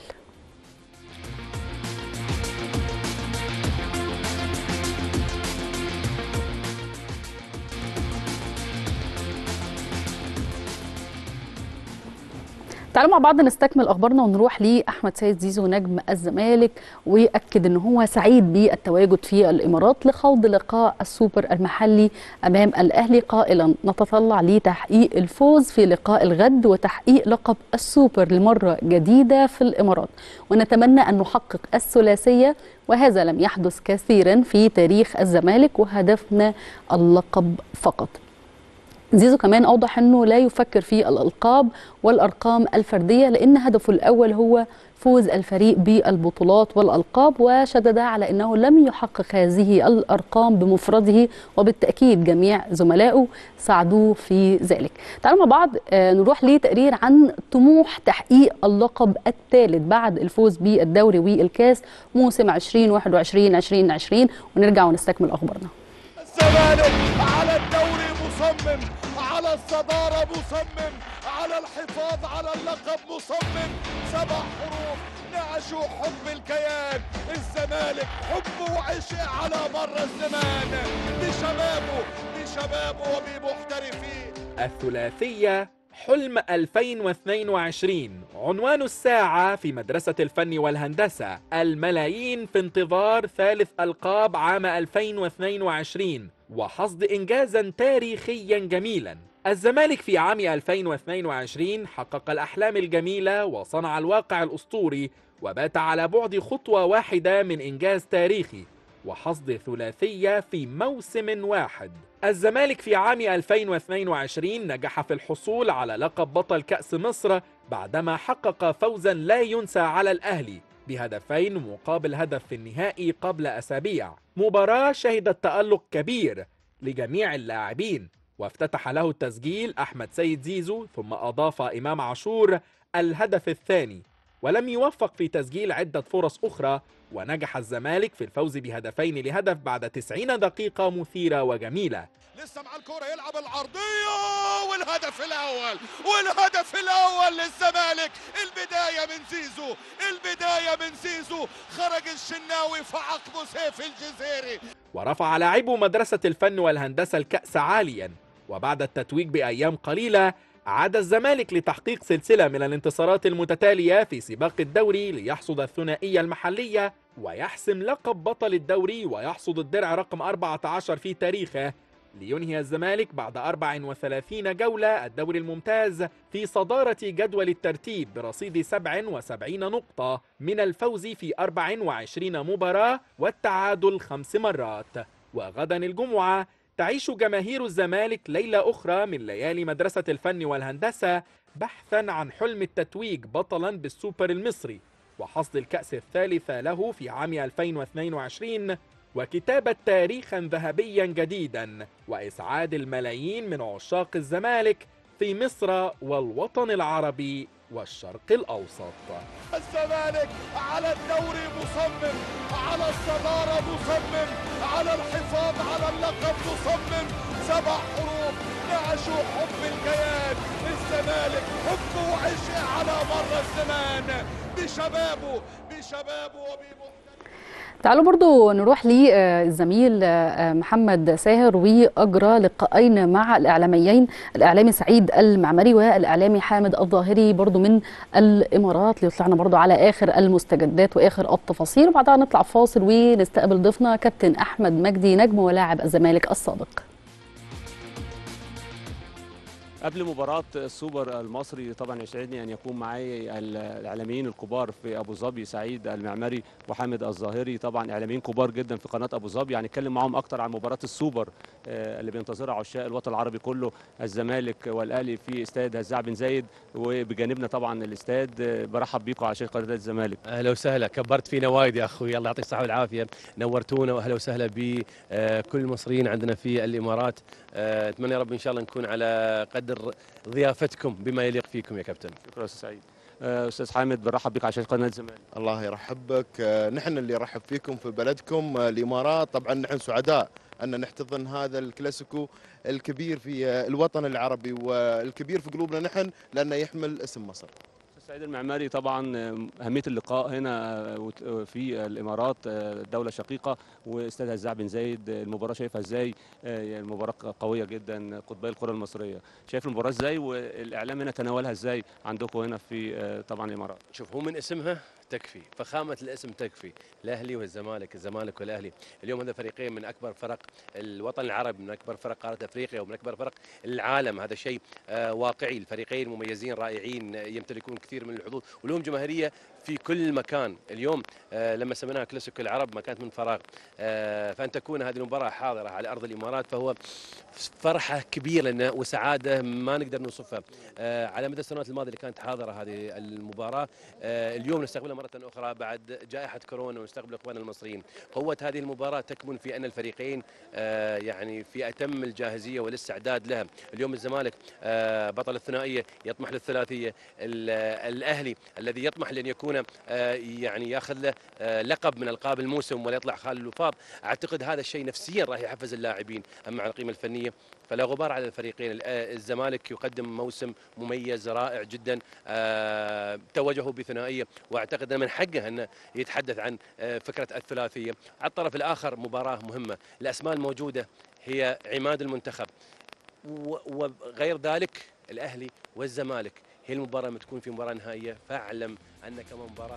تعالوا مع بعض نستكمل اخبارنا ونروح لاحمد سيد زيزو نجم الزمالك ويأكد ان هو سعيد بالتواجد في الامارات لخوض لقاء السوبر المحلي امام الاهلي قائلا نتطلع لتحقيق الفوز في لقاء الغد وتحقيق لقب السوبر لمره جديده في الامارات ونتمنى ان نحقق الثلاثيه وهذا لم يحدث كثيرا في تاريخ الزمالك وهدفنا اللقب فقط زيزو كمان اوضح انه لا يفكر في الالقاب والارقام الفرديه لان هدفه الاول هو فوز الفريق بالبطولات والالقاب وشدد على انه لم يحقق هذه الارقام بمفرده وبالتاكيد جميع زملائه ساعدوه في ذلك. تعالوا مع بعض آه، نروح لتقرير عن طموح تحقيق اللقب الثالث بعد الفوز بالدوري والكاس موسم 2021 2020 ونرجع ونستكمل اخبارنا. الزمالك على الدوري مصمم على الصدارة مصمم على الحفاظ على اللقب مصمم سبع حروف نعش حب الكيان الزمالك حب وعشق على مر الزمان لشبابه لشبابه وبمحترفيه الثلاثية حلم 2022 عنوان الساعة في مدرسة الفن والهندسة الملايين في انتظار ثالث ألقاب عام 2022 وحصد إنجازا تاريخيا جميلا الزمالك في عام 2022 حقق الأحلام الجميلة وصنع الواقع الأسطوري وبات على بعد خطوة واحدة من إنجاز تاريخي وحصد ثلاثية في موسم واحد الزمالك في عام 2022 نجح في الحصول على لقب بطل كأس مصر بعدما حقق فوزا لا ينسى على الأهلي بهدفين مقابل هدف في النهائي قبل أسابيع مباراة شهدت تألق كبير لجميع اللاعبين وافتتح له التسجيل أحمد سيد زيزو ثم أضاف إمام عاشور الهدف الثاني ولم يوفق في تسجيل عدة فرص أخرى ونجح الزمالك في الفوز بهدفين لهدف بعد 90 دقيقة مثيرة وجميلة لسه مع الكرة يلعب العرضية والهدف الأول والهدف الأول للزمالك البداية من زيزو البداية من زيزو خرج الشناوي فعقبه سيف الجزيري ورفع لاعبو مدرسة الفن والهندسة الكأس عاليا وبعد التتويج بأيام قليلة عاد الزمالك لتحقيق سلسلة من الانتصارات المتتالية في سباق الدوري ليحصد الثنائية المحلية ويحسم لقب بطل الدوري ويحصد الدرع رقم 14 في تاريخه لينهي الزمالك بعد 34 جولة الدوري الممتاز في صدارة جدول الترتيب برصيد 77 نقطة من الفوز في 24 مباراة والتعادل خمس مرات وغدا الجمعة تعيش جماهير الزمالك ليلة أخرى من ليالي مدرسة الفن والهندسة بحثا عن حلم التتويج بطلا بالسوبر المصري وحصد الكأس الثالث له في عام 2022 وكتابة تاريخا ذهبيا جديدا وإسعاد الملايين من عشاق الزمالك في مصر والوطن العربي والشرق الأوسط الزمالك على الدوري مصمم على الصدارة مصمم على الحفاظ على اللقب مصمم سبع حروف نعشوا حب الكيان الزمالك حب وعشق على مر الزمان بشبابه بشبابه وبمحتوى تعالوا برضو نروح للزميل محمد ساهر وأجرى لقاءين مع الإعلاميين الإعلامي سعيد المعمري والإعلامي حامد الظاهري برضو من الإمارات ليطلعنا برضو على آخر المستجدات وآخر التفاصيل وبعدها نطلع فاصل ونستقبل ضيفنا كابتن أحمد مجدي نجم ولاعب الزمالك السابق قبل مباراة السوبر المصري طبعا يسعدني ان يكون معي الاعلاميين الكبار في ابو ظبي سعيد المعمري وحامد الظاهري طبعا اعلاميين كبار جدا في قناة ابو ظبي يعني نتكلم معاهم اكتر عن مباراة السوبر اللي بينتظرها عشاق الوطن العربي كله الزمالك والاهلي في استاد هزاع بن زايد وبجانبنا طبعا الاستاد برحب بيكم على شاشه قناه الزمالك اهلا وسهلا كبرت فينا وايد يا اخوي الله يعطيك الصحه والعافيه نورتونا واهلا وسهلا بكل المصريين عندنا في الامارات اتمنى يا رب ان شاء الله نكون على قدر ضيافتكم بما يليق فيكم يا كابتن شكرا استاذ سعيد استاذ حامد بنرحب بك على شاشه قناه الزمالك الله يرحب بك نحن اللي نرحب فيكم في بلدكم الامارات طبعا نحن سعداء ان نحتضن هذا الكلاسيكو الكبير في الوطن العربي والكبير في قلوبنا نحن لانه يحمل اسم مصر سعيد المعماري طبعا اهميه اللقاء هنا في الامارات دوله شقيقه واستاد هزاع بن زايد المباراه شايفها ازاي المباراه قويه جدا قطبي الكره المصريه شايف المباراه ازاي والاعلام هنا تناولها ازاي عندكم هنا في طبعا الامارات شوف هو من اسمها تكفي فخامة الاسم تكفي الأهلي والزمالك الزمالك والأهلي اليوم هذا فريقين من أكبر فرق الوطن العربي من أكبر فرق قارة أفريقيا ومن أكبر فرق العالم هذا شيء آه واقعي الفريقين مميزين رائعين يمتلكون كثير من الحظوظ ولهم جماهيرية في كل مكان اليوم آه لما سميناها كلاسيكو العرب ما كانت من فراغ آه فأن تكون هذه المباراة حاضرة على أرض الإمارات فهو فرحة كبيرة لنا وسعادة ما نقدر نوصفها على مدى السنوات الماضية اللي كانت حاضرة هذه المباراة اليوم نستقبلها مرة أخرى بعد جائحة كورونا ونستقبل إخواننا المصريين قوة هذه المباراة تكمن في أن الفريقين يعني في أتم الجاهزية والاستعداد لها اليوم الزمالك بطل الثنائية يطمح للثلاثية الأهلي الذي يطمح لأن يكون يعني ياخذ له لقب من ألقاب الموسم ولا يطلع خالي الوفاض أعتقد هذا الشيء نفسيا راح يحفز اللاعبين أما على القيمة الفنية فلا غبار على الفريقين الزمالك يقدم موسم مميز رائع جدا توجه بثنائيه واعتقد ان من حقه انه يتحدث عن فكره الثلاثيه على الطرف الاخر مباراه مهمه الاسماء الموجوده هي عماد المنتخب وغير ذلك الاهلي والزمالك هي المباراه لما تكون في مباراه نهائيه فاعلم ان كما مباراه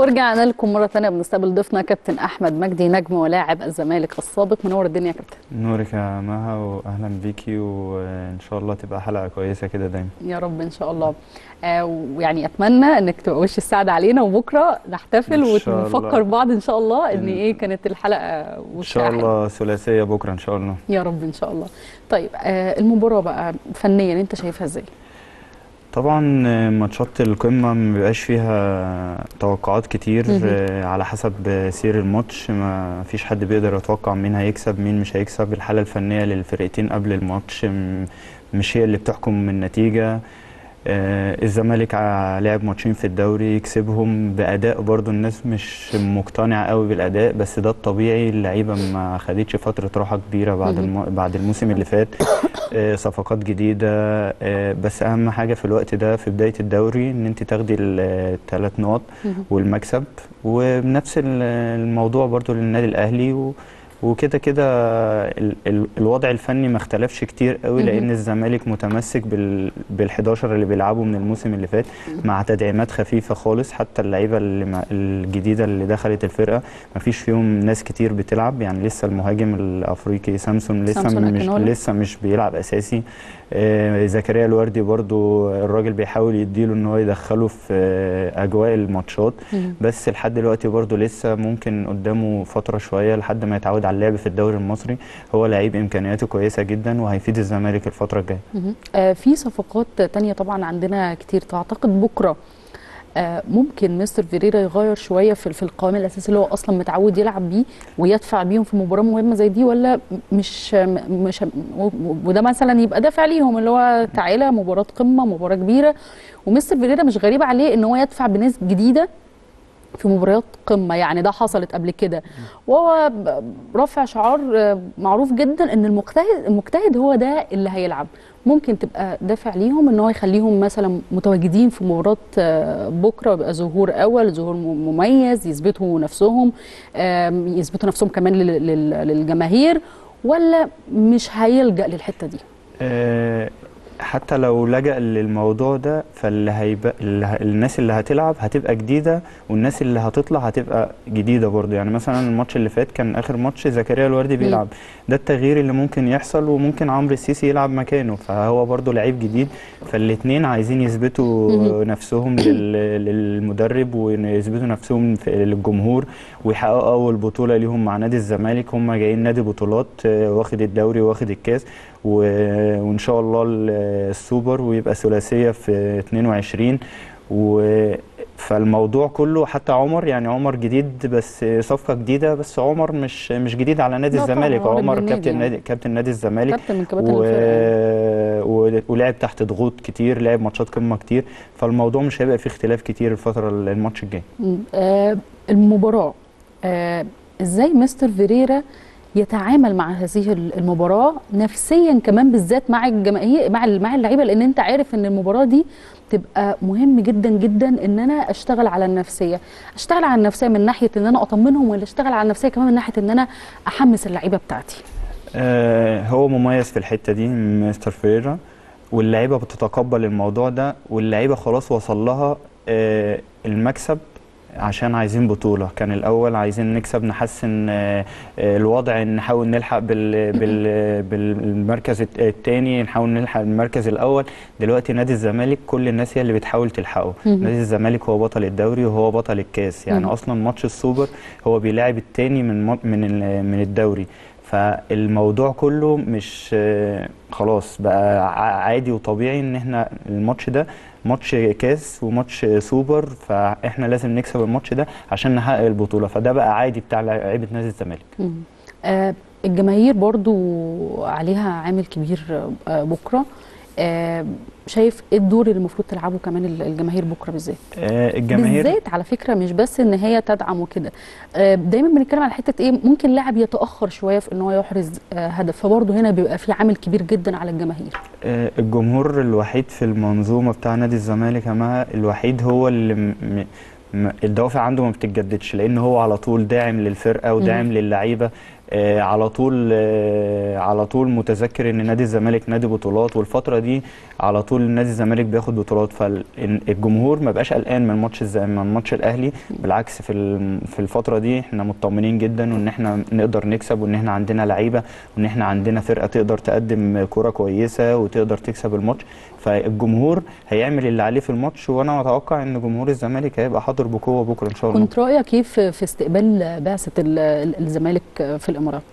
ورجعنا لكم مره ثانيه بنستقبل ضيفنا كابتن احمد مجدي نجم ولاعب الزمالك السابق منور الدنيا يا كابتن نورك يا مها واهلا بيكي وان شاء الله تبقى حلقه كويسه كده دايما يا رب ان شاء الله آه ويعني اتمنى انك تبقى وش السعد علينا وبكره نحتفل إن شاء ونفكر الله. بعض ان شاء الله ان إن- ايه كانت الحلقه ان وشها شاء حلو. الله ثلاثيه بكره ان شاء الله يا رب ان شاء الله طيب آه المباراه بقى فنيا انت شايفها ازاي طبعا ماتشات القمه ما بيبقاش فيها توقعات كتير مهم. آه، على حسب سير الماتش ما فيش حد بيقدر يتوقع مين هيكسب مين مش هيكسب الحاله الفنيه للفرقتين قبل الماتش م- مش هي اللي بتحكم من النتيجه آه، الزمالك ع- لعب ماتشين في الدوري يكسبهم باداء برضو الناس مش مقتنعه قوي بالاداء بس ده الطبيعي اللعيبه ما خدتش فتره راحه كبيره بعد مهم. الم... بعد الموسم اللي فات آه، صفقات جديده آه، بس اهم حاجه في الوقت ده في بدايه الدوري ان انت تاخدي الثلاث نقط مهم. والمكسب وبنفس ال- الموضوع برضو للنادي الاهلي و... وكده كده ال- ال- الوضع الفني ما اختلفش كتير قوي مهم. لان الزمالك متمسك بال بال11 اللي بيلعبوا من الموسم اللي فات مع تدعيمات خفيفه خالص حتى اللعيبه اللي مع- الجديده اللي دخلت الفرقه ما فيش فيهم ناس كتير بتلعب يعني لسه المهاجم الافريقي سامسون لسه سامسون مش أكينولا. لسه مش بيلعب اساسي آه، زكريا الوردي برضو الراجل بيحاول يديله ان هو يدخله في آه، اجواء الماتشات مهم. بس لحد دلوقتي برضو لسه ممكن قدامه فترة شوية لحد ما يتعود على اللعب في الدوري المصري هو لعيب إمكانياته كويسة جدا وهيفيد الزمالك الفترة الجاية مهم. آه في صفقات تانية طبعا عندنا كتير تعتقد بكره آه ممكن مستر فيريرا يغير شويه في في القوام الاساسي اللي هو اصلا متعود يلعب بيه ويدفع بيهم في مباراه مهمه زي دي ولا مش مش وده مثلا يبقى دافع ليهم اللي هو تعالى مباراه قمه مباراه كبيره ومستر فيريرا مش غريب عليه ان هو يدفع بناس جديده في مباريات قمه يعني ده حصلت قبل كده وهو ب- رافع شعار آه، معروف جدا ان المجتهد المجتهد هو ده اللي هيلعب ممكن تبقى دافع ليهم ان هو يخليهم مثلا متواجدين في مباراه آه، بكره ويبقى ظهور اول ظهور م- مميز يثبتوا نفسهم آم، يثبتوا نفسهم كمان لل- لل- للجماهير ولا مش هيلجأ للحته دي آه، حتى لو لجأ للموضوع ده فاللي هيبقى اللي ه- الناس اللي هتلعب هتبقى جديدة والناس اللي هتطلع هتبقى جديدة برضه يعني مثلا الماتش اللي فات كان آخر ماتش زكريا الوردي بيلعب ده التغيير اللي ممكن يحصل وممكن عمرو السيسي يلعب مكانه فهو برضه لعيب جديد فالاتنين عايزين يثبتوا مهم. نفسهم لل- للمدرب ويثبتوا نفسهم في- للجمهور ويحققوا أول بطولة ليهم مع نادي الزمالك هم جايين نادي بطولات آه، واخد الدوري واخد الكاس و- وان شاء الله ال- السوبر ويبقى ثلاثيه في 22 و فالموضوع كله حتى عمر يعني عمر جديد بس صفقه جديده بس عمر مش مش جديد على نادي لا طبعاً، الزمالك هو عمر ابن النادي كابتن يعني. نادي كابتن نادي الزمالك كابتن من كباتن و... الفرقه و... ولعب تحت ضغوط كتير لعب ماتشات قمه كتير فالموضوع مش هيبقى فيه اختلاف كتير الفتره الماتش الجاي مم. آه المباراة آه ازاي مستر فيريرا يتعامل مع هذه المباراة نفسيا كمان بالذات مع الجماهير مع مع اللعيبة لان انت عارف ان المباراة دي تبقى مهم جدا جدا ان انا اشتغل على النفسية اشتغل على النفسية من ناحية ان انا اطمنهم ولا اشتغل على النفسية كمان من ناحية ان انا احمس اللعيبة بتاعتي آه، هو مميز في الحته دي مستر فيريرا واللعيبه بتتقبل الموضوع ده واللعيبه خلاص وصل لها آه، المكسب عشان عايزين بطوله كان الاول عايزين نكسب نحسن آه، آه، الوضع نحاول نلحق بال بال بالمركز الثاني نحاول نلحق المركز الاول دلوقتي نادي الزمالك كل الناس هي اللي بتحاول تلحقه مهم. نادي الزمالك هو بطل الدوري وهو بطل الكاس يعني مهم. اصلا ماتش السوبر هو بيلاعب الثاني من مط- من ال- من الدوري فالموضوع كله مش آه، خلاص بقى ع- عادي وطبيعي ان احنا الماتش ده ماتش كاس وماتش سوبر فاحنا لازم نكسب الماتش ده عشان نحقق البطوله فده بقى عادي بتاع لعيبه نادي الزمالك مم. آه الجماهير برضو عليها عامل كبير آه بكرة آه شايف ايه الدور اللي المفروض تلعبه كمان الجماهير بكرة بالذات آه، الجماهير بالذات على فكره مش بس ان هي تدعم وكده آه، دايما بنتكلم على حته ايه ممكن لاعب يتاخر شويه في ان هو يحرز آه، هدف فبرضه هنا بيبقى في عامل كبير جدا على الجماهير آه، الجمهور الوحيد في المنظومه بتاع نادي الزمالك يا مها الوحيد هو اللي م- م- م- الدوافع عنده ما بتتجددش لان هو على طول داعم للفرقه وداعم مم. للعيبه آه، على طول آه، على طول متذكر ان نادي الزمالك نادي بطولات والفتره دي على طول نادي الزمالك بياخد بطولات فالجمهور ما بقاش قلقان من ماتش الز- من ماتش الاهلي بالعكس في ال- في الفتره دي احنا مطمنين جدا وان احنا نقدر نكسب وان احنا عندنا لعيبه وان احنا عندنا فرقه تقدر تقدم كره كويسه وتقدر تكسب الماتش فالجمهور هيعمل اللي عليه في الماتش وانا اتوقع ان جمهور الزمالك هيبقى حاضر بقوه بكره ان شاء الله كنت رايك كيف في استقبال بعثه ال- ال- الزمالك في الامارات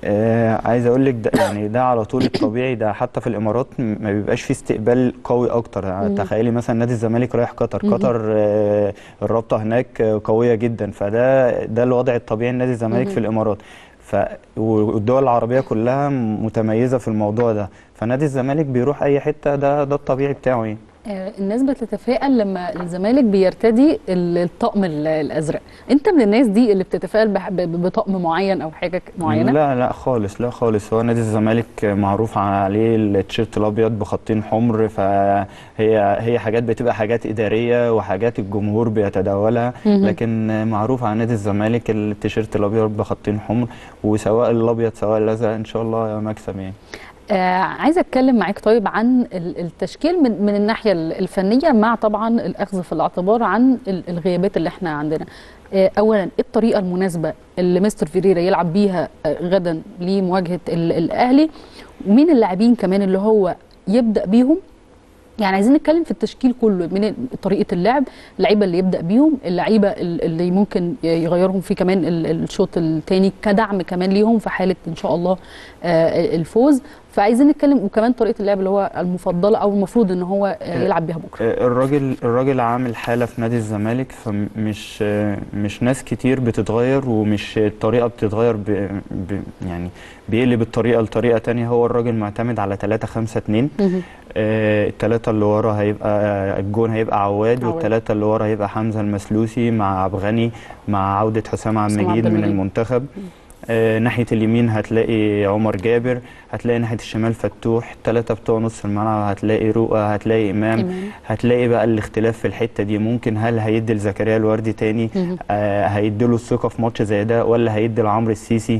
آه عايز اقول لك ده يعني ده على طول الطبيعي ده حتى في الامارات م- ما بيبقاش فيه استقبال قوي اكتر يعني مم. تخيلي مثلا نادي الزمالك رايح قطر مهم. قطر آه الرابطه هناك آه، قويه جدا فده ده الوضع الطبيعي لنادي الزمالك مهم. في الامارات ف والدول العربيه كلها متميزه في الموضوع ده فنادي الزمالك بيروح اي حته ده ده الطبيعي بتاعه يعني آه، الناس بتتفائل لما الزمالك بيرتدي ال- الطقم ال- الازرق انت من الناس دي اللي بتتفائل بح- ب- بطقم معين او حاجه ك- معينه لا لا خالص لا خالص هو نادي الزمالك معروف عليه التيشيرت الابيض بخطين حمر فهي هي حاجات بتبقى حاجات اداريه وحاجات الجمهور بيتداولها مهم. لكن معروف على نادي الزمالك التيشيرت الابيض بخطين حمر وسواء الابيض سواء الازرق ان شاء الله مكسب يعني آه عايزه اتكلم معاك طيب عن ال- التشكيل من, من الناحيه ال- الفنيه مع طبعا الاخذ في الاعتبار عن ال- الغيابات اللي احنا عندنا آه اولا ايه الطريقه المناسبه اللي مستر فيريرا يلعب بيها آه غدا لمواجهه ال- الاهلي ومين اللاعبين كمان اللي هو يبدا بيهم يعني عايزين نتكلم في التشكيل كله من طريقه اللعب اللعيبه اللي يبدا بيهم اللعيبه ال- اللي ممكن يغيرهم في كمان ال- الشوط الثاني كدعم كمان ليهم في حاله ان شاء الله آه، الفوز فعايزين نتكلم وكمان طريقه اللعب اللي هو المفضله او المفروض ان هو آه، يلعب بيها بكره آه، الراجل الراجل عامل حاله في نادي الزمالك فمش آه، مش ناس كتير بتتغير ومش الطريقه بتتغير ب ب يعني بيقلب الطريقه لطريقه تانية هو الراجل معتمد على 3 5 2 مهم. آه، التلاتة اللي ورا هيبقى الجون هيبقى عواد عواد. والتلاتة اللي ورا هيبقى حمزة المسلوسي مع عبد الغني مع عودة حسام عبد حسام عبد المجيد من المجيد. المنتخب آه، ناحية اليمين هتلاقي عمر جابر هتلاقي ناحية الشمال فتوح التلاتة بتوع نص الملعب هتلاقي رؤى هتلاقي إمام إمام. هتلاقي بقى الاختلاف في الحتة دي ممكن هل هيدي لزكريا الوردي تاني مهم. آه هيديله الثقة في ماتش زي ده ولا هيدي لعمرو السيسي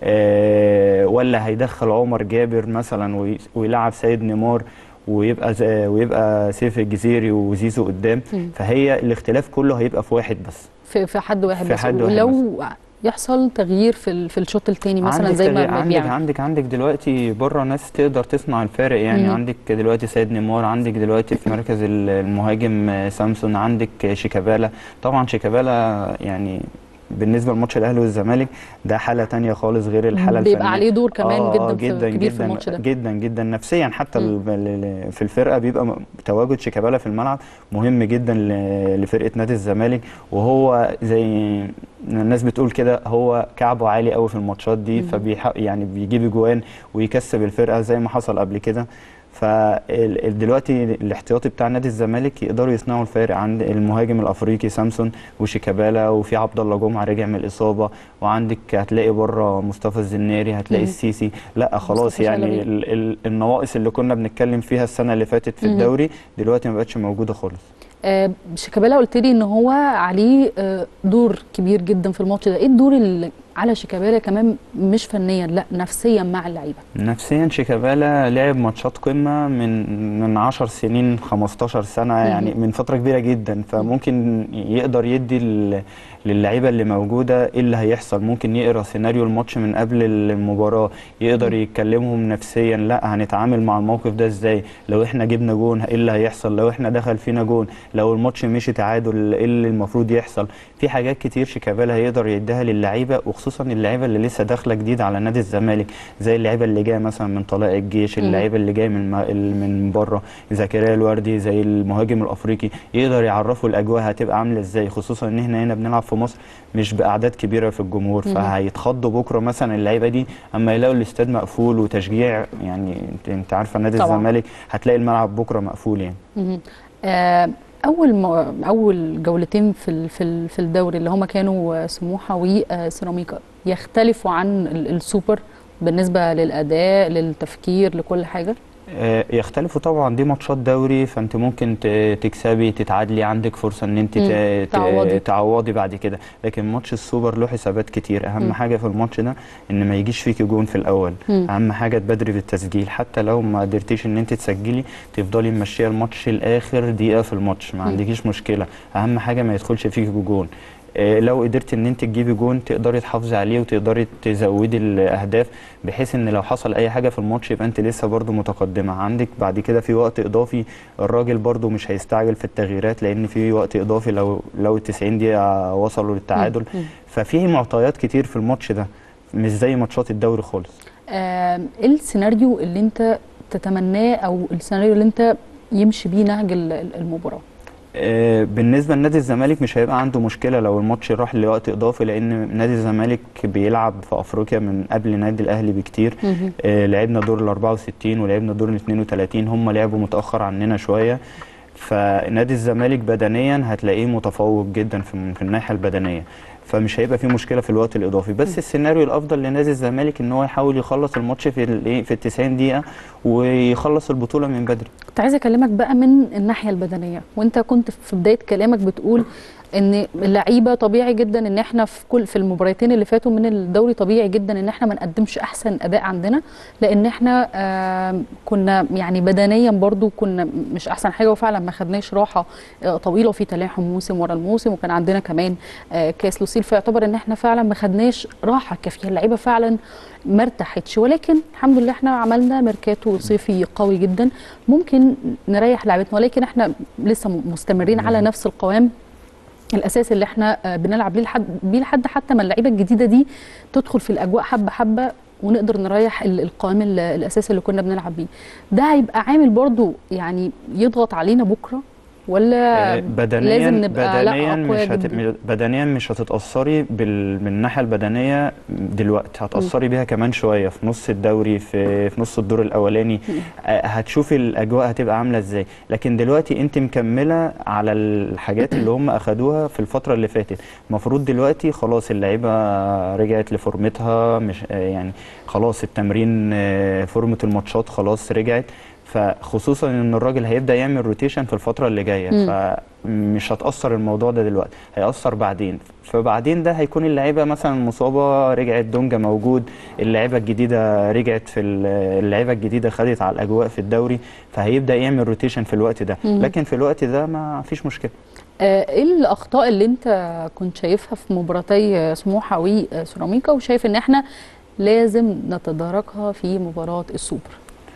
آه ولا هيدخل عمر جابر مثلا وي- ويلعب سيد نيمار ويبقى ز- ويبقى سيف الجزيري وزيزو قدام مم. فهي الاختلاف كله هيبقى في واحد بس في في حد واحد في بس حد واحد ولو يحصل تغيير في ال- في الشوط الثاني مثلا عندك زي ما تغيير- ما عندك بيعمل عندك عندك دلوقتي بره ناس تقدر تصنع الفارق يعني مم. عندك دلوقتي سيد نيمار عندك دلوقتي في مركز ال- المهاجم آه، سامسون عندك شيكابالا طبعا شيكابالا يعني بالنسبه لماتش الاهلي والزمالك ده حاله تانية خالص غير الحاله بيبقى الفنيه عليه دور كمان آه، جدا, جدا في كبير في جدا الماتش ده جدا جدا نفسيا حتى مم. ال- ال- في الفرقه بيبقى م- تواجد شيكابالا في الملعب مهم جدا ل- لفرقه نادي الزمالك وهو زي الناس بتقول كده هو كعبه عالي قوي في الماتشات دي مم. فبيح يعني بيجيب اجوان ويكسب الفرقه زي ما حصل قبل كده فدلوقتي الاحتياطي بتاع نادي الزمالك يقدروا يصنعوا الفارق عند المهاجم الافريقي سامسون وشيكابالا وفي عبد الله جمعه رجع من الاصابه وعندك هتلاقي بره مصطفى الزناري هتلاقي مم. السيسي لا خلاص مصطفى يعني شلبي. ال ال النواقص اللي كنا بنتكلم فيها السنه اللي فاتت في مم. الدوري دلوقتي ما بقتش موجوده خالص آه، شيكابالا قلت لي ان هو عليه آه، دور كبير جدا في الماتش ده ايه الدور اللي على شيكابالا كمان مش فنيا لا نفسيا مع اللعيبه نفسيا شيكابالا لعب ماتشات قمة من من 10 سنين 15 سنة يعني من فترة كبيرة جدا فممكن يقدر يدي لل- للعيبة اللي موجودة ايه اللي هيحصل ممكن يقرا سيناريو الماتش من قبل المباراة يقدر يكلمهم نفسيا لا هنتعامل مع الموقف ده ازاي لو احنا جبنا جون ايه اللي هيحصل لو احنا دخل فينا جون لو الماتش مشي تعادل ايه اللي المفروض يحصل في حاجات كتير شيكابالا هيقدر يديها للعيبة وخصوصا اللعيبة اللي لسه داخلة جديد على نادي الزمالك زي اللعيبه اللي جايه مثلا من طلائع الجيش مم. اللعيبه اللي جايه من ما- من بره زكريا الوردي زي المهاجم الافريقي يقدر يعرفوا الاجواء هتبقى عامله ازاي خصوصا ان احنا هنا بنلعب في مصر مش باعداد كبيره في الجمهور مم. فهيتخضوا بكره مثلا اللعيبه دي اما يلاقوا الاستاد مقفول وتشجيع يعني انت, انت عارفه نادي طبعاً. الزمالك هتلاقي الملعب بكره مقفول يعني مهم. آه، اول ما اول جولتين في ال- في ال- في الدوري اللي هما كانوا آه، سموحه وسيراميكا يختلفوا عن ال- السوبر بالنسبه للاداء للتفكير لكل حاجه آه، يختلفوا طبعا دي ماتشات دوري فانت ممكن ت- تكسبي تتعادلي عندك فرصه ان انت مم. ت- ت- تعوضي. تعوضي بعد كده لكن ماتش السوبر له حسابات كتير اهم مم. حاجه في الماتش ده ان ما يجيش فيكي جون في الاول مم. اهم حاجه تبادري في التسجيل حتى لو ما قدرتيش ان انت تسجلي تفضلي ماشيه الماتش لاخر دقيقه في الماتش ما مم. عندكيش مشكله اهم حاجه ما يدخلش فيكي جون آه، لو قدرت ان انت تجيبي جون تقدري تحافظي عليه وتقدري تزودي الاهداف بحيث ان لو حصل اي حاجه في الماتش يبقى انت لسه برضو متقدمه عندك بعد كده في وقت اضافي الراجل برضو مش هيستعجل في التغييرات لان في وقت اضافي لو لو ال 90 دقيقه وصلوا للتعادل مم. ففي معطيات كتير في الماتش ده مش زي ماتشات الدوري خالص آم، ايه السيناريو اللي انت تتمناه او السيناريو اللي انت يمشي بيه نهج ال- ال- المباراه آه، بالنسبه لنادي الزمالك مش هيبقى عنده مشكله لو الماتش راح لوقت اضافي لان نادي الزمالك بيلعب في افريقيا من قبل نادي الاهلي بكتير مهم. آه، لعبنا دور ال 64 ولعبنا دور ال 32 هم لعبوا متاخر عننا شويه فنادي الزمالك بدنيا هتلاقيه متفوق جدا في في الناحيه البدنيه فمش هيبقى في مشكله في الوقت الاضافي بس السيناريو الافضل لنادي الزمالك ان هو يحاول يخلص الماتش في الايه في ال 90 دقيقه ويخلص البطوله من بدري كنت عايزه اكلمك بقى من الناحيه البدنيه وانت كنت في بدايه كلامك بتقول ان اللعيبه طبيعي جدا ان احنا في كل في المباراتين اللي فاتوا من الدوري طبيعي جدا ان احنا ما نقدمش احسن اداء عندنا لان احنا آم، كنا يعني بدنيا برضو كنا مش احسن حاجه وفعلا ما خدناش راحه آه، طويله في تلاحم موسم ورا الموسم وكان عندنا كمان آه، كاس لوسيل فيعتبر ان احنا فعلا ما خدناش راحه كافيه اللعيبه فعلا ما ارتاحتش ولكن الحمد لله احنا عملنا ميركاتو صيفي قوي جدا ممكن نريح لعيبتنا ولكن احنا لسه م- مستمرين على نفس القوام الاساس اللي احنا آه، بنلعب بيه لحد بيه لحد حتى ما اللعيبه الجديده دي تدخل في الاجواء حبه حبه ونقدر نريح ال- القوام ال- الاساسي اللي كنا بنلعب بيه ده هيبقى عامل برضو يعني يضغط علينا بكره ولا آه، بدنيا لازم نبقى لا بدنيا أقوياء مش هت... جداً؟ بدنيا مش هتتاثري بال... من الناحيه البدنيه دلوقتي هتاثري بيها كمان شويه في نص الدوري في في نص الدور الاولاني آه، هتشوفي الاجواء هتبقى عامله ازاي لكن دلوقتي انت مكمله على الحاجات اللي هم اخدوها في الفتره اللي فاتت المفروض دلوقتي خلاص اللعيبه رجعت لفورمتها مش آه، يعني خلاص التمرين آه، فورمه الماتشات خلاص رجعت فخصوصا ان الراجل هيبدا يعمل روتيشن في الفتره اللي جايه مم. فمش هتاثر الموضوع ده دلوقتي هيأثر بعدين فبعدين ده هيكون اللعيبه مثلا مصابه رجعت دونجا موجود اللعيبه الجديده رجعت في ال- اللعيبه الجديده خدت على الاجواء في الدوري فهيبدا يعمل روتيشن في الوقت ده مم. لكن في الوقت ده ما فيش مشكله آه، ايه الاخطاء اللي انت كنت شايفها في مباراتي آه، سموحه وسيراميكا وشايف ان احنا لازم نتداركها في مباراه السوبر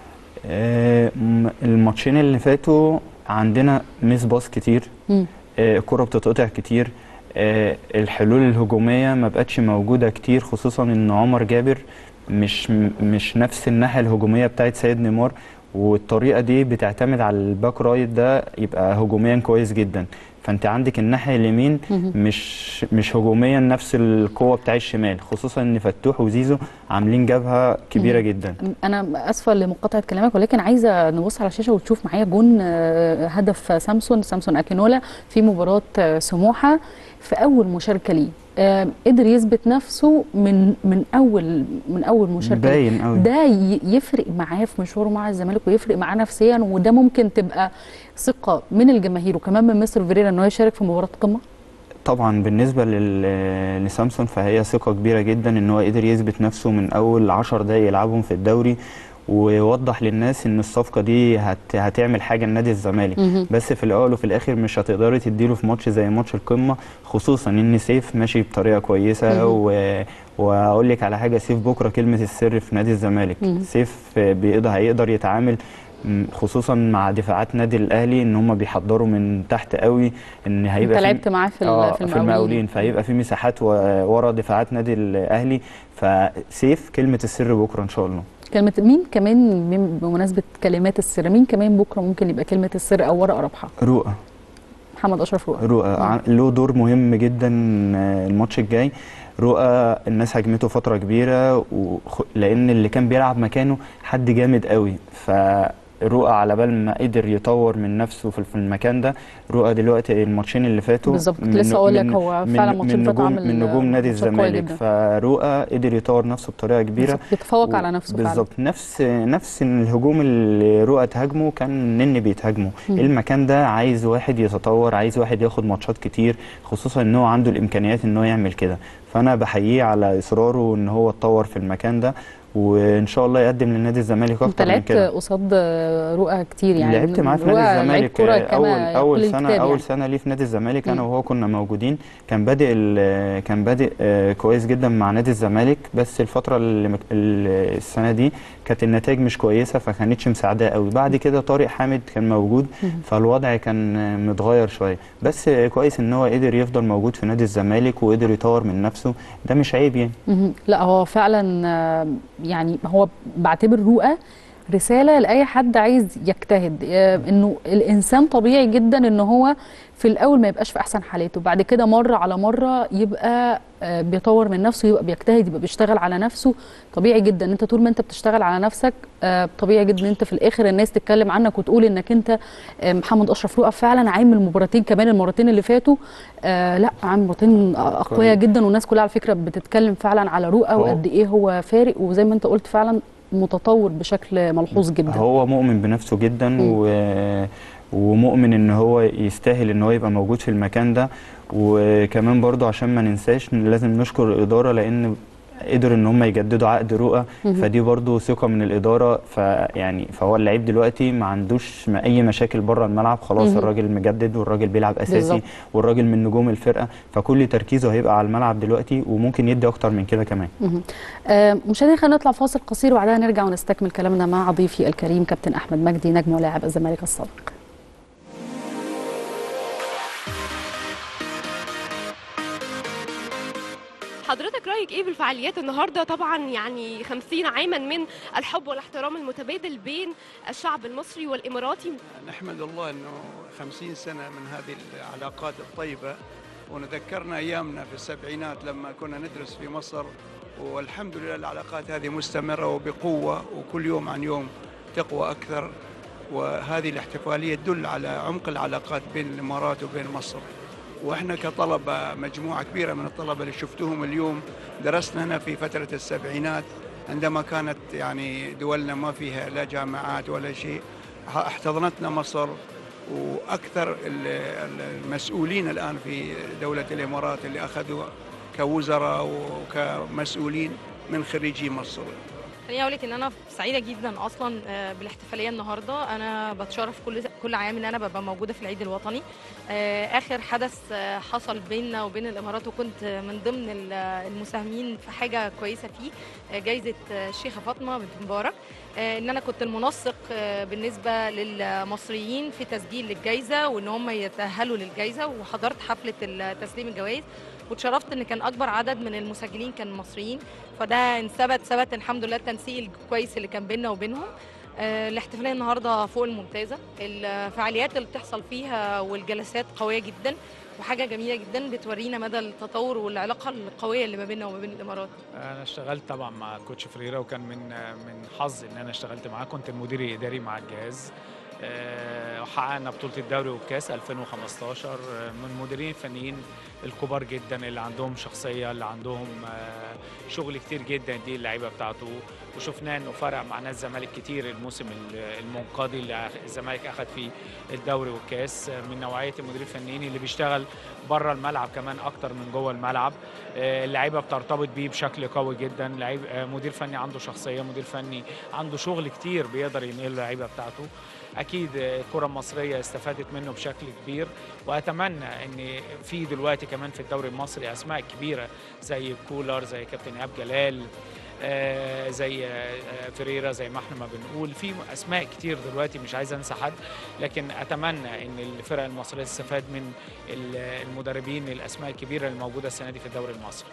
آه، م- الماتشين اللي فاتوا عندنا ميس باص كتير مم. آه، الكرة بتتقطع كتير آه، الحلول الهجومية ما بقتش موجودة كتير خصوصا ان عمر جابر مش مش نفس الناحية الهجومية بتاعت سيد نيمار والطريقة دي بتعتمد على الباك رايت ده يبقى هجوميا كويس جدا فانت عندك الناحية اليمين مهم. مش مش هجوميا نفس القوة بتاع الشمال خصوصا ان فتوح وزيزو عاملين جبهة كبيرة مم. جدا انا اسفه لمقاطعه كلامك ولكن عايزه نبص على الشاشه وتشوف معايا جون آه، هدف سامسون سامسون اكينولا في مباراه آه، سموحه في اول مشاركه ليه آه، قدر يثبت نفسه من من اول من اول مشاركه ليه. باين قوي ده ي- يفرق معاه في مشواره مع الزمالك ويفرق معاه نفسيا وده ممكن تبقى ثقه من الجماهير وكمان من مستر فيريرا ان هو يشارك في مباراه قمه طبعا بالنسبة لل- لسامسون فهي ثقة كبيرة جدا ان هو قدر يثبت نفسه من اول عشر دقايق يلعبهم في الدوري ويوضح للناس ان الصفقة دي هت... هتعمل حاجة لنادي الزمالك مهم. بس في الاول وفي الاخر مش هتقدري تديله في ماتش زي ماتش القمة خصوصا ان سيف ماشي بطريقة كويسة مهم. و... واقول لك على حاجة سيف بكرة كلمة السر في نادي الزمالك مهم. سيف بيقدر هيقدر يتعامل م- خصوصا مع دفاعات نادي الاهلي ان هم بيحضروا من تحت قوي ان هيبقى انت في- لعبت معاه في ال- آه، في في المقاولين المقاولين فهيبقى في مساحات و- ورا دفاعات نادي الاهلي فسيف كلمه السر بكره ان شاء الله كلمه مين كمان من- بمناسبه كلمات السر مين كمان بكره ممكن يبقى كلمه السر او ورقه رابحه رؤى محمد اشرف رؤى رؤى ع- له دور مهم جدا آه، الماتش الجاي رؤى الناس هجمته فتره كبيره وخ... لان اللي كان بيلعب مكانه حد جامد قوي ف رؤى على بال ما قدر يطور من نفسه في في المكان ده رؤى دلوقتي الماتشين اللي فاتوا بالظبط، كنت من- لسه أقول لك من- هو من- فعلا الماتشين من اللي فاتوا نجوم عامل من نجوم نادي ماتشات قوية الزمالك جدا. فرؤى قدر يطور نفسه بطريقه كبيره بالظبط، بيتفوق و- على نفسه فعلا. بالظبط نفس نفس الهجوم اللي رؤى تهاجمه كان نني بيتهاجمه مم. المكان ده عايز واحد يتطور عايز واحد ياخد ماتشات كتير خصوصا ان هو عنده الامكانيات ان هو يعمل كده فانا بحييه على اصراره ان هو اتطور في المكان ده وان شاء الله يقدم لنادي الزمالك انت اكتر من لعبت كده قصاد رؤى كتير يعني لعبت معاه في رؤى نادي لعيب الزمالك كرة آه، كما اول يقول اول سنه الكتاب اول يعني. سنه ليه في نادي الزمالك انا مم. وهو كنا موجودين كان بادئ ال- كان بادئ آه، كويس جدا مع نادي الزمالك بس الفتره اللي مك- ال- السنه دي كانت النتائج مش كويسه فكانتش مساعداه قوي بعد كده طارق حامد كان موجود مم. فالوضع كان آه، متغير شويه بس آه، كويس ان هو قدر يفضل موجود في نادي الزمالك وقدر يطور من نفسه ده مش عيب يعني مهم. لا هو فعلا آه، يعني هو بعتبر رؤى رسالة لأي حد عايز يجتهد آه، إنه الإنسان طبيعي جدا إن هو في الأول ما يبقاش في أحسن حالاته بعد كده مرة على مرة يبقى آه، بيطور من نفسه يبقى بيجتهد يبقى بيشتغل على نفسه طبيعي جدا انت طول ما انت بتشتغل على نفسك آه، طبيعي جدا ان انت في الاخر الناس تتكلم عنك وتقول انك انت آه، محمد اشرف رؤى فعلا عامل مباراتين كمان المرتين اللي فاتوا آه، لا عامل مباراتين اقوياء جدا والناس كلها على فكره بتتكلم فعلا على رؤى هو- وقد ايه هو فارق وزي ما انت قلت فعلا متطور بشكل ملحوظ جدا هو مؤمن بنفسه جدا مم. و... ومؤمن ان هو يستاهل ان هو يبقى موجود في المكان ده وكمان برضو عشان ما ننساش إن لازم نشكر الاداره لان قدروا ان هم يجددوا عقد رؤى مهم. فدي برضو ثقه من الاداره فيعني فهو اللعيب دلوقتي ما عندوش م- اي مشاكل بره الملعب خلاص مهم. الراجل مجدد والراجل بيلعب اساسي بالظبط. والراجل من نجوم الفرقه فكل تركيزه هيبقى على الملعب دلوقتي وممكن يدي اكتر من كده كمان مهم. آه، مشاهدينا خلينا نطلع فاصل قصير وبعدها نرجع ونستكمل كلامنا مع ضيفي الكريم كابتن احمد مجدي نجم ولاعب الزمالك السابق حضرتك رايك ايه بالفعاليات النهارده طبعا يعني 50 عاما من الحب والاحترام المتبادل بين الشعب المصري والاماراتي نحمد الله انه 50 سنه من هذه العلاقات الطيبه ونذكرنا ايامنا في السبعينات لما كنا ندرس في مصر والحمد لله العلاقات هذه مستمره وبقوه وكل يوم عن يوم تقوى اكثر وهذه الاحتفاليه تدل على عمق العلاقات بين الامارات وبين مصر واحنا كطلبه مجموعه كبيره من الطلبه اللي شفتوهم اليوم درسنا هنا في فتره السبعينات عندما كانت يعني دولنا ما فيها لا جامعات ولا شيء احتضنتنا مصر واكثر ال- ال- المسؤولين الان في دوله الامارات اللي اخذوا كوزراء وكمسؤولين من خريجي مصر خليني اقول لك ان انا سعيده جدا اصلا آه، بالاحتفاليه النهارده انا بتشرف كل كل عام ان انا ببقى موجوده في العيد الوطني آه، اخر حدث آه، حصل بيننا وبين الامارات وكنت من ضمن ال- المساهمين في حاجه كويسه فيه آه، جايزه آه، الشيخه فاطمه بنت مبارك آه، ان انا كنت المنسق آه، بالنسبه للمصريين في تسجيل للجائزه وان هم يتاهلوا للجائزه وحضرت حفله ال- تسليم الجوائز واتشرفت ان كان اكبر عدد من المسجلين كانوا مصريين فده ان ثبت ثبت الحمد لله التنسيق الكويس اللي كان بيننا وبينهم آه، الاحتفاليه النهارده فوق الممتازه الفعاليات اللي بتحصل فيها والجلسات قويه جدا وحاجه جميله جدا بتورينا مدى التطور والعلاقه القويه اللي ما بيننا وما بين الامارات انا اشتغلت طبعا مع كوتش فريرا وكان من من حظي ان انا اشتغلت معاه كنت المدير الاداري مع الجهاز آه، وحققنا بطوله الدوري والكاس 2015 آه، من المديرين الفنيين الكبار جدا اللي عندهم شخصيه اللي عندهم آه، شغل كتير جدا دي اللعيبه بتاعته وشفناه انه فرق مع نادي الزمالك كتير الموسم ال- المنقضي اللي الزمالك اخذ فيه الدوري والكاس آه، من نوعيه المديرين الفنيين اللي بيشتغل بره الملعب كمان اكتر من جوه الملعب آه، اللعيبه بترتبط بيه بشكل قوي جدا لعيب آه، مدير فني عنده شخصيه مدير فني عنده شغل كتير بيقدر ينقله اللعيبه بتاعته اكيد آه، الكره المصريه استفادت منه بشكل كبير واتمنى ان في دلوقتي كمان في الدوري المصري اسماء كبيره زي كولر زي كابتن ايهاب جلال آه، زي آه، آه، فريرا زي ما احنا ما بنقول في اسماء كتير دلوقتي مش عايز انسى حد لكن اتمنى ان الفرق المصريه تستفاد من ال- المدربين الاسماء الكبيره الموجوده السنه دي في الدوري المصري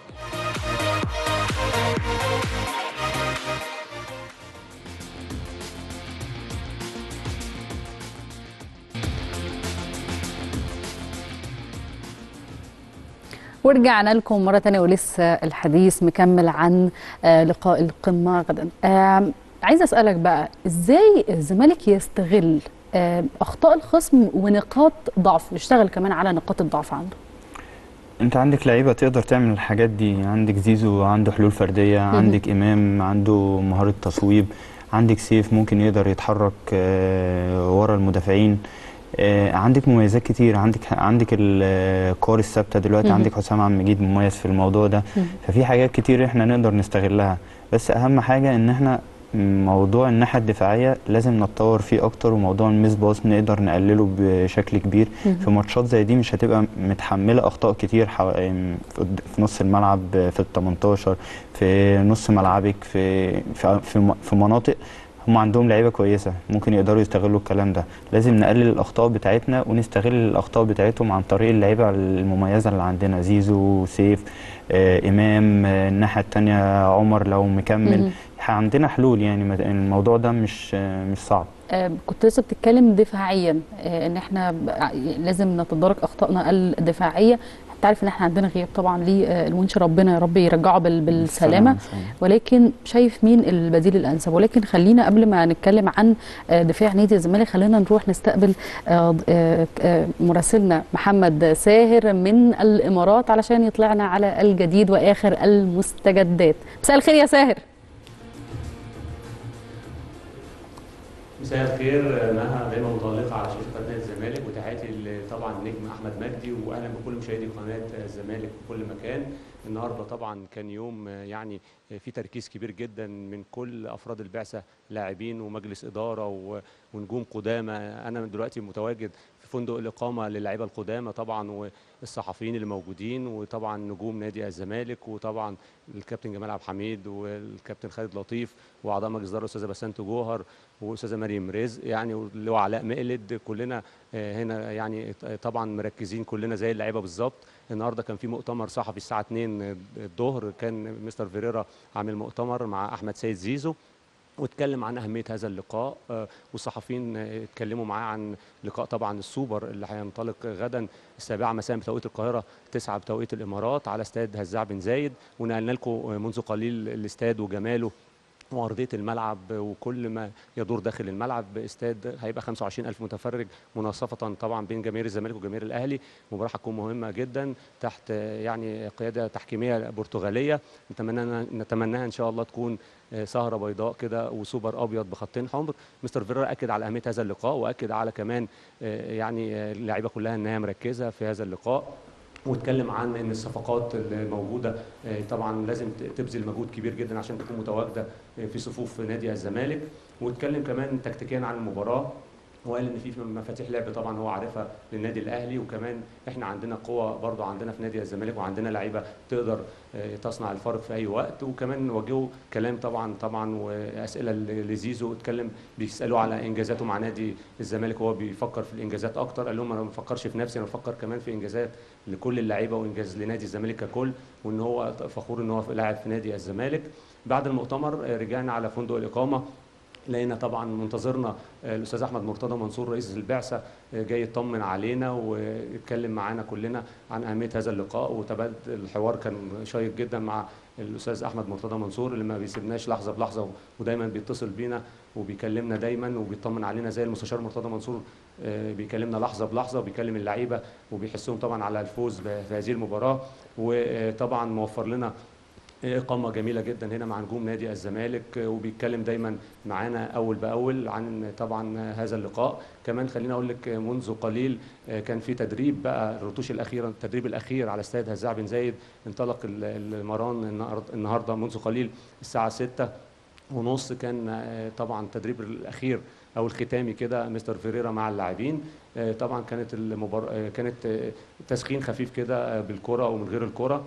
ورجعنا لكم مرة تانية ولسه الحديث مكمل عن آه، لقاء القمة غدا آم، عايزه اسالك بقى ازاي الزمالك يستغل آه، اخطاء الخصم ونقاط ضعف ويشتغل كمان على نقاط الضعف عنده انت عندك لعيبه تقدر تعمل الحاجات دي عندك زيزو عنده حلول فرديه مهم. عندك امام عنده مهاره تصويب عندك سيف ممكن يقدر يتحرك آه، ورا المدافعين آه، عندك مميزات كتير عندك عندك الكور الثابته دلوقتي مهم. عندك حسام عبد المجيد مميز في الموضوع ده مهم. ففي حاجات كتير احنا نقدر نستغلها بس اهم حاجه ان احنا موضوع الناحيه الدفاعيه لازم نتطور فيه اكتر وموضوع الميس باص نقدر نقلله بشكل كبير مهم. في ماتشات زي دي مش هتبقى متحمله اخطاء كتير حو... في في نص الملعب في ال 18 في نص ملعبك في في في, م- في مناطق هم عندهم لعيبه كويسه ممكن يقدروا يستغلوا الكلام ده لازم نقلل الاخطاء بتاعتنا ونستغل الاخطاء بتاعتهم عن طريق اللعيبه المميزه اللي عندنا زيزو سيف آه امام آه الناحيه الثانيه عمر لو مكمل مهم. عندنا حلول يعني ما- الموضوع ده مش آه مش صعب آه، كنت لسه بتتكلم دفاعيا آه، ان احنا ب- لازم نتدارك اخطائنا الدفاعيه انت عارف ان احنا عندنا غياب طبعا للونش ربنا يا رب يرجعه بال- بالسلامه إن شاء الله. ولكن شايف مين البديل الانسب ولكن خلينا قبل ما نتكلم عن آه، دفاع نادي الزمالك خلينا نروح نستقبل آه، آه، آه، مراسلنا محمد ساهر من الامارات علشان يطلعنا على الجديد واخر المستجدات مساء الخير يا ساهر مساء الخير نهى دايما متالقه على شاشه قناه الزمالك وتحياتي ل- طبعا النجم احمد مجدي واهلا بكل مشاهدي قناه الزمالك في كل مكان النهارده طبعا كان يوم يعني في تركيز كبير جدا من كل افراد البعثه لاعبين ومجلس اداره و- ونجوم قدامى انا دلوقتي متواجد في فندق الاقامه للاعيبه القدامى طبعا والصحفيين اللي موجودين وطبعا نجوم نادي الزمالك وطبعا الكابتن جمال عبد الحميد والكابتن خالد لطيف واعضاء مجلس اداره الاستاذه بسنت جوهر واستاذه مريم رزق يعني واللي هو علاء مقلد كلنا آه، هنا يعني طبعا مركزين كلنا زي اللعيبه بالظبط النهارده كان في مؤتمر صحفي الساعه 2 الظهر كان مستر فيريرا عامل مؤتمر مع احمد سيد زيزو واتكلم عن اهميه هذا اللقاء آه، والصحفيين آه، اتكلموا معاه عن لقاء طبعا السوبر اللي هينطلق غدا السابعه مساء بتوقيت القاهره 9 بتوقيت الامارات على استاد هزاع بن زايد ونقلنا لكم منذ قليل الاستاد وجماله وارضيه الملعب وكل ما يدور داخل الملعب استاد هيبقى 25000 متفرج مناصفه طبعا بين جماهير الزمالك وجماهير الاهلي مباراه هتكون مهمه جدا تحت يعني قياده تحكيميه برتغاليه نتمنى نتمناها ان شاء الله تكون سهره بيضاء كده وسوبر ابيض بخطين حمر مستر فيرر اكد على اهميه هذا اللقاء واكد على كمان يعني اللعيبه كلها انها مركزه في هذا اللقاء واتكلم عن ان الصفقات الموجوده آه، طبعا لازم ت- تبذل مجهود كبير جدا عشان تكون متواجده آه، في صفوف نادي الزمالك واتكلم كمان تكتيكيا عن المباراه وقال ان في مفاتيح لعب طبعا هو عارفها للنادي الاهلي وكمان احنا عندنا قوه برضو عندنا في نادي الزمالك وعندنا لعيبه تقدر آه، تصنع الفرق في اي وقت وكمان وجهوا كلام طبعا طبعا واسئله ل- لزيزو اتكلم بيسالوه على انجازاته مع نادي الزمالك وهو بيفكر في الانجازات اكتر قال لهم انا ما بفكرش في نفسي انا بفكر كمان في انجازات لكل اللعيبه وانجاز لنادي الزمالك ككل وان هو فخور ان هو لاعب في نادي الزمالك بعد المؤتمر آه، رجعنا على فندق الاقامه لقينا طبعا منتظرنا آه، الاستاذ احمد مرتضى منصور رئيس البعثه آه، جاي يطمن علينا ويتكلم معانا كلنا عن اهميه هذا اللقاء وتبادل الحوار كان شيق جدا مع الاستاذ احمد مرتضى منصور اللي ما بيسيبناش لحظه بلحظه ودايما بيتصل بينا وبيكلمنا دايما وبيطمن علينا زي المستشار مرتضى منصور آه، بيكلمنا لحظه بلحظه وبيكلم اللعيبه وبيحسهم طبعا على الفوز ب- في هذه المباراه وطبعا موفر لنا إقامة جميلة جدا هنا مع نجوم نادي الزمالك وبيتكلم دايما معانا أول بأول عن طبعا هذا اللقاء كمان خليني أقول لك منذ قليل كان في تدريب بقى الرتوش الأخيرة التدريب الأخير على استاد هزاع بن زايد انطلق ال- المران النهارد- النهاردة منذ قليل الساعة 6 ونص كان آه، طبعا التدريب الاخير او الختامي كده مستر فيريرا مع اللاعبين آه، طبعا كانت المبار... كانت آه، تسخين خفيف كده آه، بالكره ومن غير الكره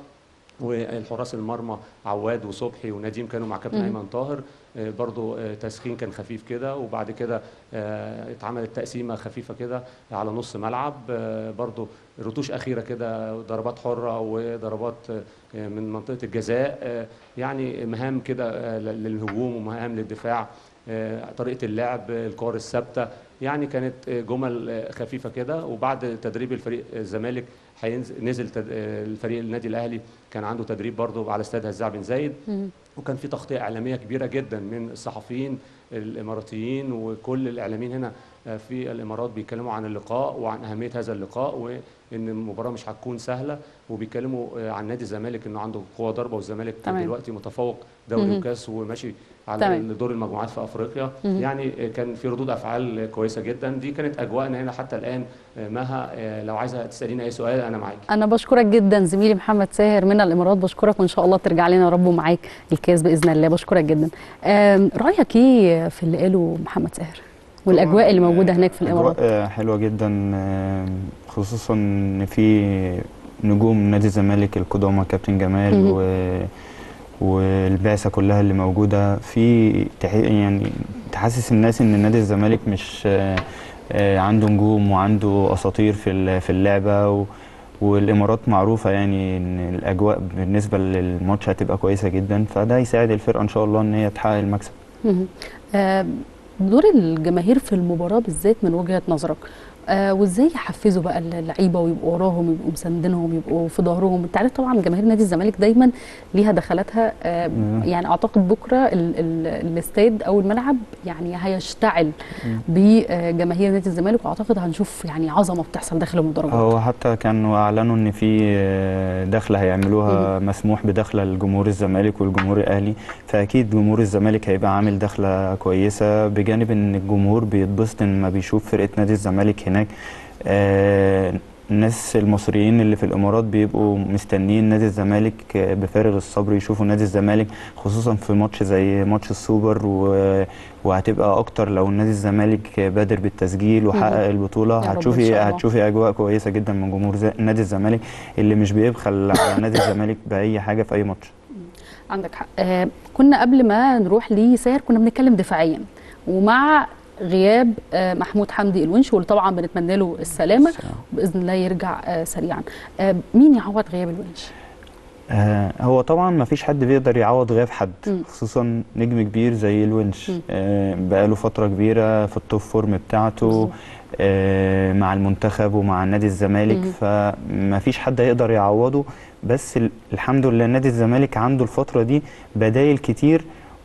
والحراس المرمى عواد وصبحي ونديم كانوا مع كابتن مم. ايمن طاهر آه، برضو آه، تسخين كان خفيف كده وبعد كده آه، اتعملت تقسيمه خفيفه كده على نص ملعب آه، برضو رتوش اخيره كده ضربات حره وضربات آه، من منطقه الجزاء آه، يعني مهام كده آه، للهجوم ومهام للدفاع آه، طريقه اللعب آه، الكور الثابته يعني كانت آه، جمل آه، خفيفه كده وبعد تدريب الفريق الزمالك هينزل نزل تد- آه، الفريق النادي الاهلي كان عنده تدريب برضه على استاد هزاع بن زايد مم. وكان في تغطيه اعلاميه كبيره جدا من الصحفيين الاماراتيين وكل الاعلاميين هنا في الامارات بيتكلموا عن اللقاء وعن اهميه هذا اللقاء وان المباراه مش هتكون سهله وبيتكلموا عن نادي الزمالك انه عنده قوه ضربه والزمالك تمام. دلوقتي متفوق دوري مهم. وكاس وماشي على تمام. دور المجموعات في افريقيا مهم. يعني كان في ردود افعال كويسه جدا دي كانت اجواءنا هنا حتى الان مها لو عايزه تساليني اي سؤال انا معاكي انا بشكرك جدا زميلي محمد ساهر من الامارات بشكرك وان شاء الله ترجع لنا يا رب ومعاك الكاس باذن الله بشكرك جدا آم، رايك ايه في اللي قاله محمد ساهر والاجواء اللي موجوده هناك في الامارات أجواء حلوة جدا آه، خصوصا إن في نجوم نادي الزمالك القدامى كابتن جمال مهم. و والبعثة كلها اللي موجودة في تح- يعني تحسس الناس إن نادي الزمالك مش آه، آه، عنده نجوم وعنده أساطير في ال- في اللعبة و والإمارات معروفة يعني إن الأجواء بالنسبة للماتش هتبقى كويسة جدا فده يساعد الفرقة إن شاء الله إن هي تحقق المكسب مهم. آم، دور الجماهير في المباراه بالذات من وجهه نظرك آه وازاي يحفزوا بقى اللعيبه ويبقوا وراهم يبقوا مساندينهم يبقوا في ظهرهم انت عارف طبعا جماهير نادي الزمالك دايما ليها دخلاتها آه مم. يعني اعتقد بكره ال- ال- الاستاد او الملعب يعني هيشتعل بجماهير نادي الزمالك واعتقد هنشوف يعني عظمه بتحصل داخل المدرجات هو حتى كانوا اعلنوا ان في آه، دخله هيعملوها مسموح بدخله لجمهور الزمالك والجمهور الاهلي فاكيد جمهور الزمالك هيبقى عامل دخله كويسه بجانب ان الجمهور بيتبسط لما بيشوف فرقه نادي الزمالك هناك آه، الناس المصريين اللي في الامارات بيبقوا مستنيين نادي الزمالك آه، بفارغ الصبر يشوفوا نادي الزمالك خصوصا في ماتش زي ماتش السوبر و... وهتبقى اكتر لو نادي الزمالك بادر بالتسجيل وحقق مهم. البطوله يا رب إن هتشوفي شاء الله. هتشوفي اجواء كويسه جدا من جمهور ز- نادي الزمالك اللي مش بيبخل على نادي الزمالك باي حاجه في اي ماتش عندك حق آه كنا قبل ما نروح لساهر كنا بنتكلم دفاعيا ومع غياب آه محمود حمدي الونش واللي طبعا بنتمنى له السلامه باذن الله يرجع آه سريعا آه مين يعوض غياب الونش آه هو طبعا ما فيش حد بيقدر يعوض غياب حد مم. خصوصا نجم كبير زي الونش مم. آه بقاله فتره كبيره في التوب فورم بتاعته بالظبط. آه مع المنتخب ومع نادي الزمالك مم. فما فيش حد هيقدر يعوضه بس ال- الحمد لله نادي الزمالك عنده الفتره دي بدايل كتير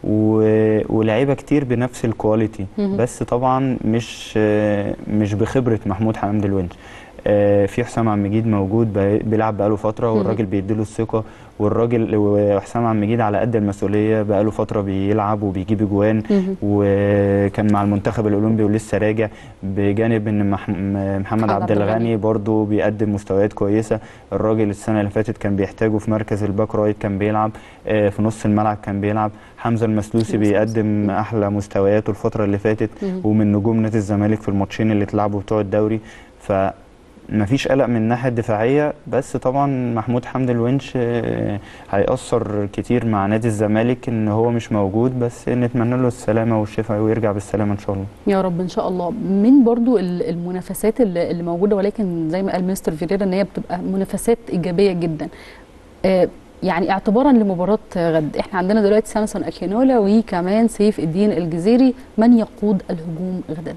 و- ولاعيبه كتير بنفس الكواليتي مهم. بس طبعا مش آه، مش بخبره محمود حمد الونش آه، في حسام عبد المجيد موجود بقى- بيلعب بقاله فتره مهم. والراجل بيديله الثقه والراجل وحسام عبد المجيد على قد المسؤوليه بقاله فتره بيلعب وبيجيب اجوان مهم. وكان مع المنتخب الاولمبي ولسه راجع بجانب ان مح- م- محمد عبد الغني برضه بيقدم مستويات كويسه الراجل السنه اللي فاتت كان بيحتاجه في مركز الباك رايت كان بيلعب آه، في نص الملعب كان بيلعب حمزه المسلوسي بيقدم احلى مستوياته الفتره اللي فاتت مهم. ومن نجوم نادي الزمالك في الماتشين اللي اتلعبوا بتوع الدوري ف مفيش قلق من الناحيه الدفاعيه بس طبعا محمود حمد الونش آه، هيأثر كتير مع نادي الزمالك ان هو مش موجود بس نتمنى له السلامه والشفاء ويرجع بالسلامه ان شاء الله يا رب ان شاء الله من برضو ال- المنافسات اللي اللي موجوده ولكن زي ما قال مستر فيريرا ان هي بتبقى منافسات ايجابيه جدا آه، يعني اعتبارا لمباراه غد احنا عندنا دلوقتي سامسون اكينولا وكمان سيف الدين الجزيري من يقود الهجوم غدا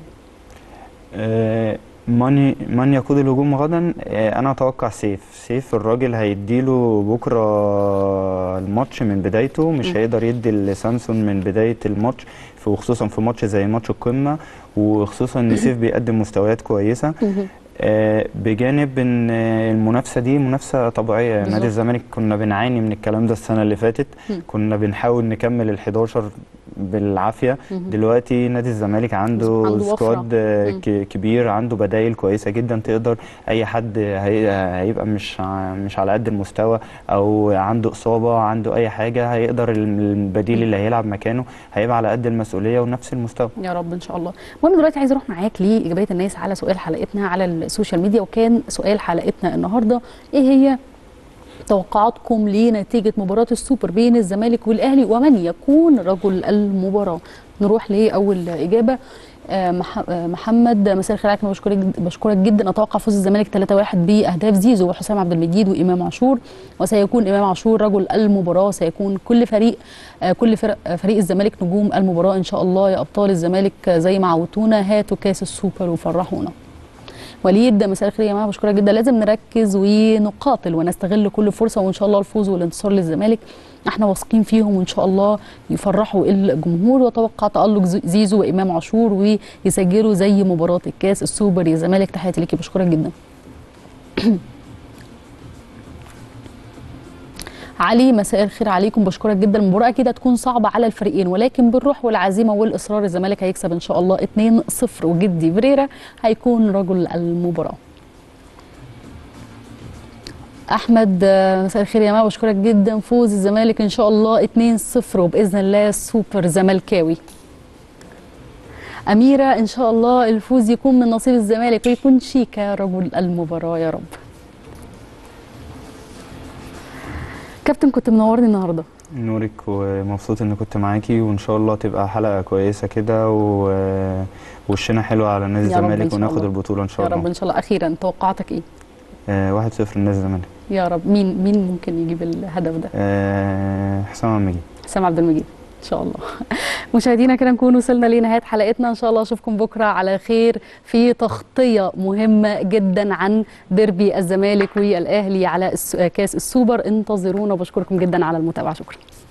آه، من من يقود الهجوم غدا آه، انا اتوقع سيف سيف الراجل هيديله بكره الماتش من بدايته مش م. هيقدر يدي لسامسون من بدايه الماتش في- وخصوصا في ماتش زي ماتش القمه وخصوصا ان سيف بيقدم مستويات كويسه آه، بجانب ان آه، المنافسه دي منافسه طبيعيه بالظبط. نادي الزمالك كنا بنعاني من الكلام ده السنه اللي فاتت مم. كنا بنحاول نكمل ال11 بالعافيه مهم. دلوقتي نادي الزمالك عنده, عنده وفرة. سكواد آه، مم. ك- كبير عنده بدايل كويسه جدا تقدر اي حد هي- هيبقى مش ع- مش على قد المستوى او عنده اصابه عنده اي حاجه هيقدر البديل اللي هيلعب مكانه هيبقى على قد المسؤوليه ونفس المستوى يا رب ان شاء الله المهم دلوقتي عايز اروح معاك لاجابيه الناس على سؤال حلقتنا على السوشيال ميديا وكان سؤال حلقتنا النهارده ايه هي توقعاتكم لنتيجه مباراه السوبر بين الزمالك والاهلي ومن يكون رجل المباراه نروح لاول اجابه آه، مح- آه، محمد مساء الخير عليكم بشكرك بشكرك جدا اتوقع فوز الزمالك 3-1 باهداف زيزو وحسام عبد المجيد وامام عاشور وسيكون امام عاشور رجل المباراه سيكون كل فريق آه، كل فرق آه، فريق الزمالك نجوم المباراه ان شاء الله يا ابطال الزمالك آه، زي ما عودتونا هاتوا كاس السوبر وفرحونا وليد مساء الخير يا جماعه بشكرك جدا لازم نركز ونقاتل ونستغل كل فرصه وان شاء الله الفوز والانتصار للزمالك احنا واثقين فيهم وان شاء الله يفرحوا الجمهور واتوقع تالق زيزو وامام عاشور ويسجلوا زي مباراه الكاس السوبر يا زمالك تحياتي ليكي بشكرك جدا علي مساء الخير عليكم بشكرك جدا المباراه اكيد هتكون صعبه على الفريقين ولكن بالروح والعزيمه والاصرار الزمالك هيكسب ان شاء الله 2-0 وجدي بريرا هيكون رجل المباراه احمد مساء الخير يا جماعه بشكرك جدا فوز الزمالك ان شاء الله 2-0 وباذن الله سوبر زملكاوي اميره ان شاء الله الفوز يكون من نصيب الزمالك ويكون شيكا رجل المباراه يا رب كابتن كنت منورني النهارده نورك ومبسوط اني كنت معاكي وان شاء الله تبقى حلقه كويسه كده و- وشنا حلو على نادي يا رب إن الزمالك شاء وناخد الله. البطوله ان شاء يا الله رب ان شاء الله اخيرا توقعاتك ايه آه، واحد صفر لنادي الزمالك يا رب مين مين ممكن يجيب الهدف ده آه، حسام عبد المجيد حسام عبد المجيد ان شاء الله مشاهدينا كده نكون وصلنا لنهايه حلقتنا ان شاء الله اشوفكم بكره على خير في تغطيه مهمه جدا عن ديربي الزمالك والاهلي على الس- كاس السوبر انتظرونا وبشكركم جدا على المتابعه شكرا